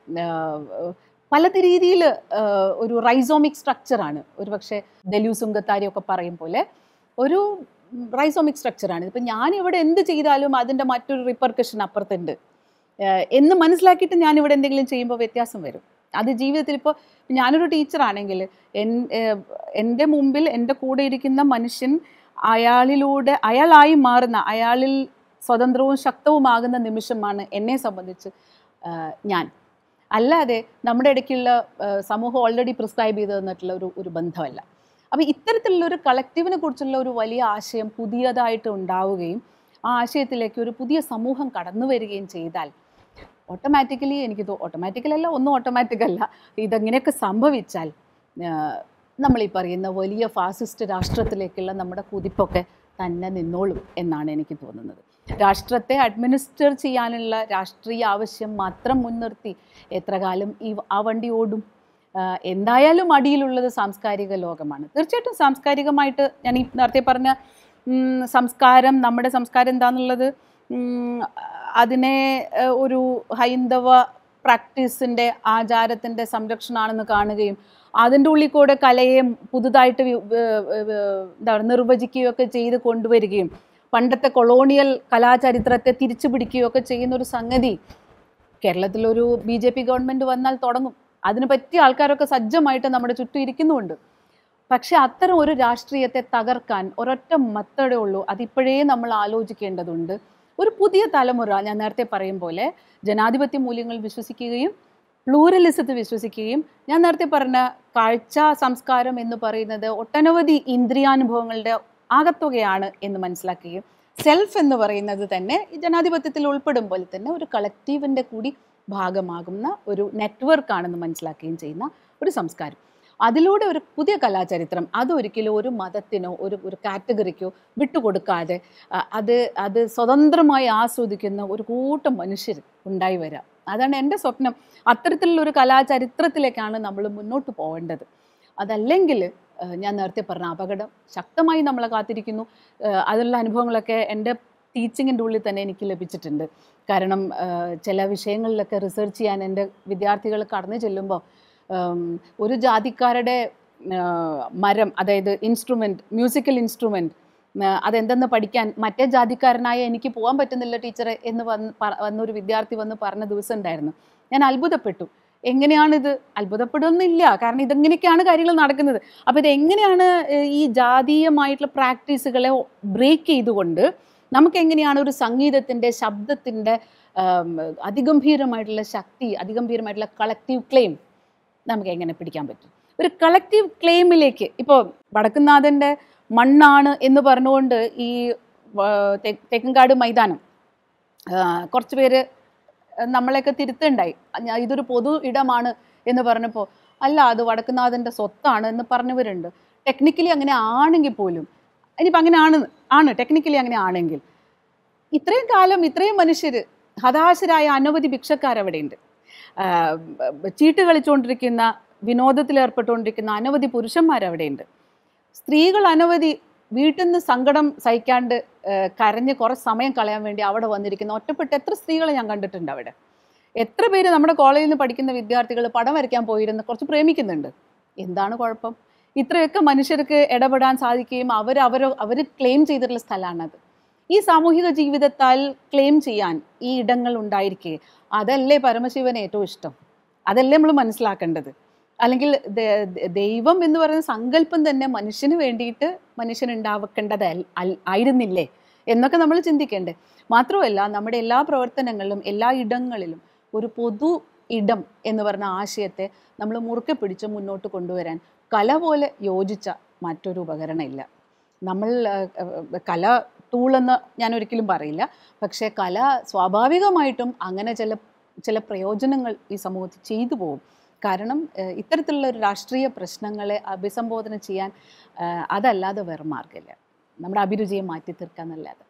പറയുക പല രീതിയിൽ ഒരു റൈസോമിക് സ്ട്രക്ചറാണ് ഒരു പക്ഷേ ദലു സുങ്കത്താരിയൊക്കെ പറയും പോലെ ഒരു റൈസോമിക് സ്ട്രക്ചറാണ് ഇപ്പം ഞാനിവിടെ എന്ത് ചെയ്താലും അതിൻ്റെ മറ്റൊരു റിപ്പർക്കഷൻ അപ്പുറത്തുണ്ട് ഏഹ് എന്ന് മനസ്സിലാക്കിയിട്ട് ഞാനിവിടെ എന്തെങ്കിലും ചെയ്യുമ്പോൾ വ്യത്യാസം വരും അത് ജീവിതത്തിൽ ഇപ്പോൾ ഞാനൊരു ടീച്ചറാണെങ്കിൽ എൻ ഏഹ് എൻ്റെ മുമ്പിൽ എൻ്റെ കൂടെ ഇരിക്കുന്ന മനുഷ്യൻ അയാളിലൂടെ അയാളായി മാറുന്ന അയാളിൽ സ്വതന്ത്രവും ശക്തവുമാകുന്ന നിമിഷമാണ് എന്നെ സംബന്ധിച്ച് ആഹ് ഞാൻ അല്ലാതെ നമ്മുടെ ഇടയ്ക്കുള്ള ആഹ് സമൂഹം ഓൾറെഡി പ്രിസ്ക്രൈബ് ചെയ്ത് തന്നിട്ടുള്ള ഒരു ഒരു ബന്ധമല്ല അപ്പോൾ ഇത്തരത്തിലുള്ള ഒരു കളക്റ്റീവിനെ കുറിച്ചുള്ള ഒരു വലിയ ആശയം പുതിയതായിട്ട് ഉണ്ടാവുകയും ആ ആശയത്തിലേക്ക് ഒരു പുതിയ സമൂഹം കടന്നു വരികയും ചെയ്താൽ ഓട്ടോമാറ്റിക്കലി എനിക്ക് ഓട്ടോമാറ്റിക്കലി അല്ല ഒന്നും ഓട്ടോമാറ്റിക് അല്ല ഇതെങ്ങനെയൊക്കെ സംഭവിച്ചാൽ ആഹ് നമ്മൾ ഈ പറയുന്ന വലിയ ഫാസിസ്റ്റ് രാഷ്ട്രത്തിലേക്കുള്ള നമ്മുടെ കുതിപ്പൊക്കെ തന്നെ നിന്നോളും എന്നാണ് എനിക്ക് തോന്നുന്നത് രാഷ്ട്രത്തെ അഡ്മിനിസ്റ്റർ ചെയ്യാനുള്ള രാഷ്ട്രീയ ആവശ്യം മാത്രം മുൻനിർത്തി എത്ര കാലം ഈ ആ വണ്ടി ഓടും ആഹ് എന്തായാലും അടിയിലുള്ളത് സാംസ്കാരിക ലോകമാണ് തീർച്ചയായിട്ടും സാംസ്കാരികമായിട്ട് ഞാൻ ഈ നേരത്തെ പറഞ്ഞ ഉം, സംസ്കാരം നമ്മുടെ സംസ്കാരം എന്താണെന്നുള്ളത് ഉം, അതിനെ ഏഹ്, ഒരു ഹൈന്ദവ പ്രാക്ടീസിൻ്റെ ആചാരത്തിൻ്റെ സംരക്ഷണമാണെന്ന് കാണുകയും അതിൻ്റെ ഉള്ളിൽ കൂടെ കലയെ പുതുതായിട്ട് വി- വേ- വേ- എന്താ പറയുക നിർവചിക്കുകയൊക്കെ ചെയ്ത് കൊണ്ടുവരികയും പണ്ടത്തെ കൊളോണിയൽ കലാചരിത്രത്തെ തിരിച്ചു പിടിക്കുകയൊക്കെ ചെയ്യുന്ന ഒരു സംഗതി കേരളത്തിലൊരു ബി ജെ പി ഗവൺമെൻറ് വന്നാൽ തുടങ്ങും അതിന് പറ്റിയ ആൾക്കാരൊക്കെ സജ്ജമായിട്ട് നമ്മുടെ ചുറ്റും ഇരിക്കുന്നുമുണ്ട് പക്ഷെ അത്തരം ഒരു രാഷ്ട്രീയത്തെ തകർക്കാൻ ഒരൊറ്റ മെത്തേഡേ ഉള്ളൂ അതിപ്പോഴേ നമ്മൾ ആലോചിക്കേണ്ടതുണ്ട് ഒരു പുതിയ തലമുറ ഞാൻ നേരത്തെ പറയും പോലെ ജനാധിപത്യ മൂല്യങ്ങൾ വിശ്വസിക്കുകയും പ്ലൂറലിസത്തിൽ വിശ്വസിക്കുകയും ഞാൻ നേരത്തെ പറഞ്ഞ കാഴ്ച സംസ്കാരം എന്ന് പറയുന്നത് ഒട്ടനവധി ഇന്ദ്രിയാനുഭവങ്ങളുടെ ആകത്തുകയാണ് എന്ന് മനസ്സിലാക്കുകയും സെൽഫ് എന്ന് പറയുന്നത് തന്നെ ഈ ജനാധിപത്യത്തിൽ ഉൾപ്പെടും പോലെ തന്നെ ഒരു കളക്റ്റീവിൻ്റെ കൂടി ഭാഗമാകുന്ന ഒരു നെറ്റ്വർക്കാണെന്ന് മനസ്സിലാക്കുകയും ചെയ്യുന്ന ഒരു സംസ്കാരം അതിലൂടെ ഒരു പുതിയ കലാചരിത്രം അതൊരിക്കലും ഒരു മതത്തിനോ ഒരു ഒരു കാറ്റഗറിക്കോ വിട്ടുകൊടുക്കാതെ അ, അത് അത് സ്വതന്ത്രമായി ആസ്വദിക്കുന്ന ഒരു കൂട്ടം മനുഷ്യർ ഉണ്ടായി വരാം അതാണ് എൻ്റെ സ്വപ്നം അത്തരത്തിലുള്ള ഒരു കലാചരിത്രത്തിലേക്കാണ് നമ്മൾ മുന്നോട്ട് പോകേണ്ടത് അതല്ലെങ്കിൽ ഏഹ്, ഞാൻ നേരത്തെ പറഞ്ഞ അപകടം ശക്തമായി നമ്മളെ കാത്തിരിക്കുന്നു ഏഹ്, അതിലുള്ള അനുഭവങ്ങളൊക്കെ എൻ്റെ ടീച്ചിങ്ങിൻ്റെ ഉള്ളിൽ തന്നെ എനിക്ക് ലഭിച്ചിട്ടുണ്ട് കാരണം ഏഹ്, ചില വിഷയങ്ങളിലൊക്കെ റിസർച്ച് ചെയ്യാൻ എൻ്റെ വിദ്യാർത്ഥികൾ കടന്നു ചെല്ലുമ്പോൾ ഉം, ഒരു ജാതിക്കാരുടെ ഏഹ്, മരം അതായത് ഇൻസ്ട്രുമെൻറ്റ് മ്യൂസിക്കൽ ഇൻസ്ട്രുമെൻറ്റ് അതെന്തെന്ന് പഠിക്കാൻ മറ്റേ ജാതിക്കാരനായ എനിക്ക് പോകാൻ പറ്റുന്നില്ല ടീച്ചറെ എന്ന് വന്ന് പ- വന്നൊരു വിദ്യാർത്ഥി വന്ന് പറഞ്ഞ ദിവസം ഉണ്ടായിരുന്നു ഞാൻ അത്ഭുതപ്പെട്ടു എങ്ങനെയാണിത് അത്ഭുതപ്പെടുന്നില്ല കാരണം ഇതെങ്ങനെയൊക്കെയാണ് കാര്യങ്ങൾ നടക്കുന്നത് അപ്പോൾ ഇത് എങ്ങനെയാണ് ഏഹ്, ഈ ജാതീയമായിട്ടുള്ള പ്രാക്ടീസുകളെ ബ്രേക്ക് ചെയ്തുകൊണ്ട് നമുക്ക് എങ്ങനെയാണ് ഒരു സംഗീതത്തിൻ്റെ ശബ്ദത്തിൻ്റെ അതിഗംഭീരമായിട്ടുള്ള ശക്തി അതിഗംഭീരമായിട്ടുള്ള കളക്റ്റീവ് ക്ലെയിം നമുക്ക് എങ്ങനെ പിടിക്കാൻ പറ്റും ഒരു കളക്റ്റീവ് ക്ലെയിമിലേക്ക് ഇപ്പോൾ വടക്കുന്നാഥൻ്റെ മണ്ണാണ് എന്ന് പറഞ്ഞുകൊണ്ട് ഈ വ- തെ- തെക്കങ്കാട് മൈതാനം ആ, കുറച്ച് പേര് നമ്മളെയൊക്കെ തിരുത്തുണ്ടായി ഞാൻ ഇതൊരു പൊതു ഇടമാണ് എന്ന് പറഞ്ഞപ്പോൾ അല്ല അത് വടക്കുന്നാഥൻ്റെ സ്വത്താണ് എന്ന് പറഞ്ഞവരുണ്ട് ടെക്നിക്കലി അങ്ങനെ ആണെങ്കിൽ പോലും ഇനിയിപ്പോൾ അങ്ങനെ ആണ് ആണ് ടെക്നിക്കലി അങ്ങനെ ആണെങ്കിൽ ഇത്രയും കാലം ഇത്രയും മനുഷ്യർ ഹതാശരായ അനവധി ഭിക്ഷക്കാരവിടെയുണ്ട് ആഹ് ബ- ചീട്ട് കളിച്ചുകൊണ്ടിരിക്കുന്ന വിനോദത്തിൽ ഏർപ്പെട്ടുകൊണ്ടിരിക്കുന്ന അനവധി പുരുഷന്മാരവിടെയുണ്ട് സ്ത്രീകൾ അനവധി വീട്ടിൽ നിന്ന് സങ്കടം സഹിക്കാണ്ട് ആഹ് കരഞ്ഞ് കുറച്ച് സമയം കളയാൻ വേണ്ടി അവിടെ വന്നിരിക്കുന്ന ഒറ്റപ്പെട്ട എത്ര സ്ത്രീകളെ ഞാൻ കണ്ടിട്ടുണ്ട് അവിടെ എത്ര പേര് നമ്മുടെ കോളേജിൽ നിന്ന് പഠിക്കുന്ന വിദ്യാർത്ഥികൾ പടം വരയ്ക്കാൻ പോയിരുന്ന് കുറച്ച് പ്രേമിക്കുന്നുണ്ട് എന്താണ് കുഴപ്പം ഇത്രയൊക്കെ മനുഷ്യർക്ക് ഇടപെടാൻ സാധിക്കുകയും അവർ അവർ അവർ ക്ലെയിം ചെയ്തിട്ടുള്ള സ്ഥലമാണത് ഈ സാമൂഹിക ജീവിതത്താൽ ക്ലെയിം ചെയ്യാൻ ഈ ഇടങ്ങൾ ഉണ്ടായിരിക്കെ അതല്ലേ പരമശിവന് ഏറ്റവും ഇഷ്ടം അതല്ലേ നമ്മൾ മനസ്സിലാക്കേണ്ടത് അല്ലെങ്കിൽ ദ- ദ- ദൈവം എന്ന് പറയുന്ന സങ്കല്പം തന്നെ മനുഷ്യന് വേണ്ടിയിട്ട് മനുഷ്യൻ ഉണ്ടാവേണ്ടത് ആയിരുന്നില്ലേ എന്നൊക്കെ നമ്മൾ ചിന്തിക്കേണ്ടേ മാത്രമല്ല നമ്മുടെ എല്ലാ പ്രവർത്തനങ്ങളിലും എല്ലാ ഇടങ്ങളിലും ഒരു പൊതു ഇടം എന്ന് പറഞ്ഞ ആശയത്തെ നമ്മൾ മുറുക്കെ പിടിച്ച് മുന്നോട്ട് കൊണ്ടുവരാൻ കല പോലെ യോജിച്ച മറ്റൊരു ഉപകരണം ഇല്ല നമ്മൾ ആ, ആ, കല ടൂളെന്ന് ഞാൻ ഒരിക്കലും പറയില്ല പക്ഷേ കല സ്വാഭാവികമായിട്ടും അങ്ങനെ ചില ചില പ്രയോജനങ്ങൾ ഈ സമൂഹത്തിൽ ചെയ്തു പോകും കാരണം ഏഹ്, ഇത്തരത്തിലുള്ള ഒരു രാഷ്ട്രീയ പ്രശ്നങ്ങളെ അഭിസംബോധന ചെയ്യാൻ ഏഹ്, അതല്ലാതെ വേറെ മാർഗ്ഗമില്ല നമ്മുടെ അഭിരുചിയെ മാറ്റി തീർക്കാന്നല്ലാതെ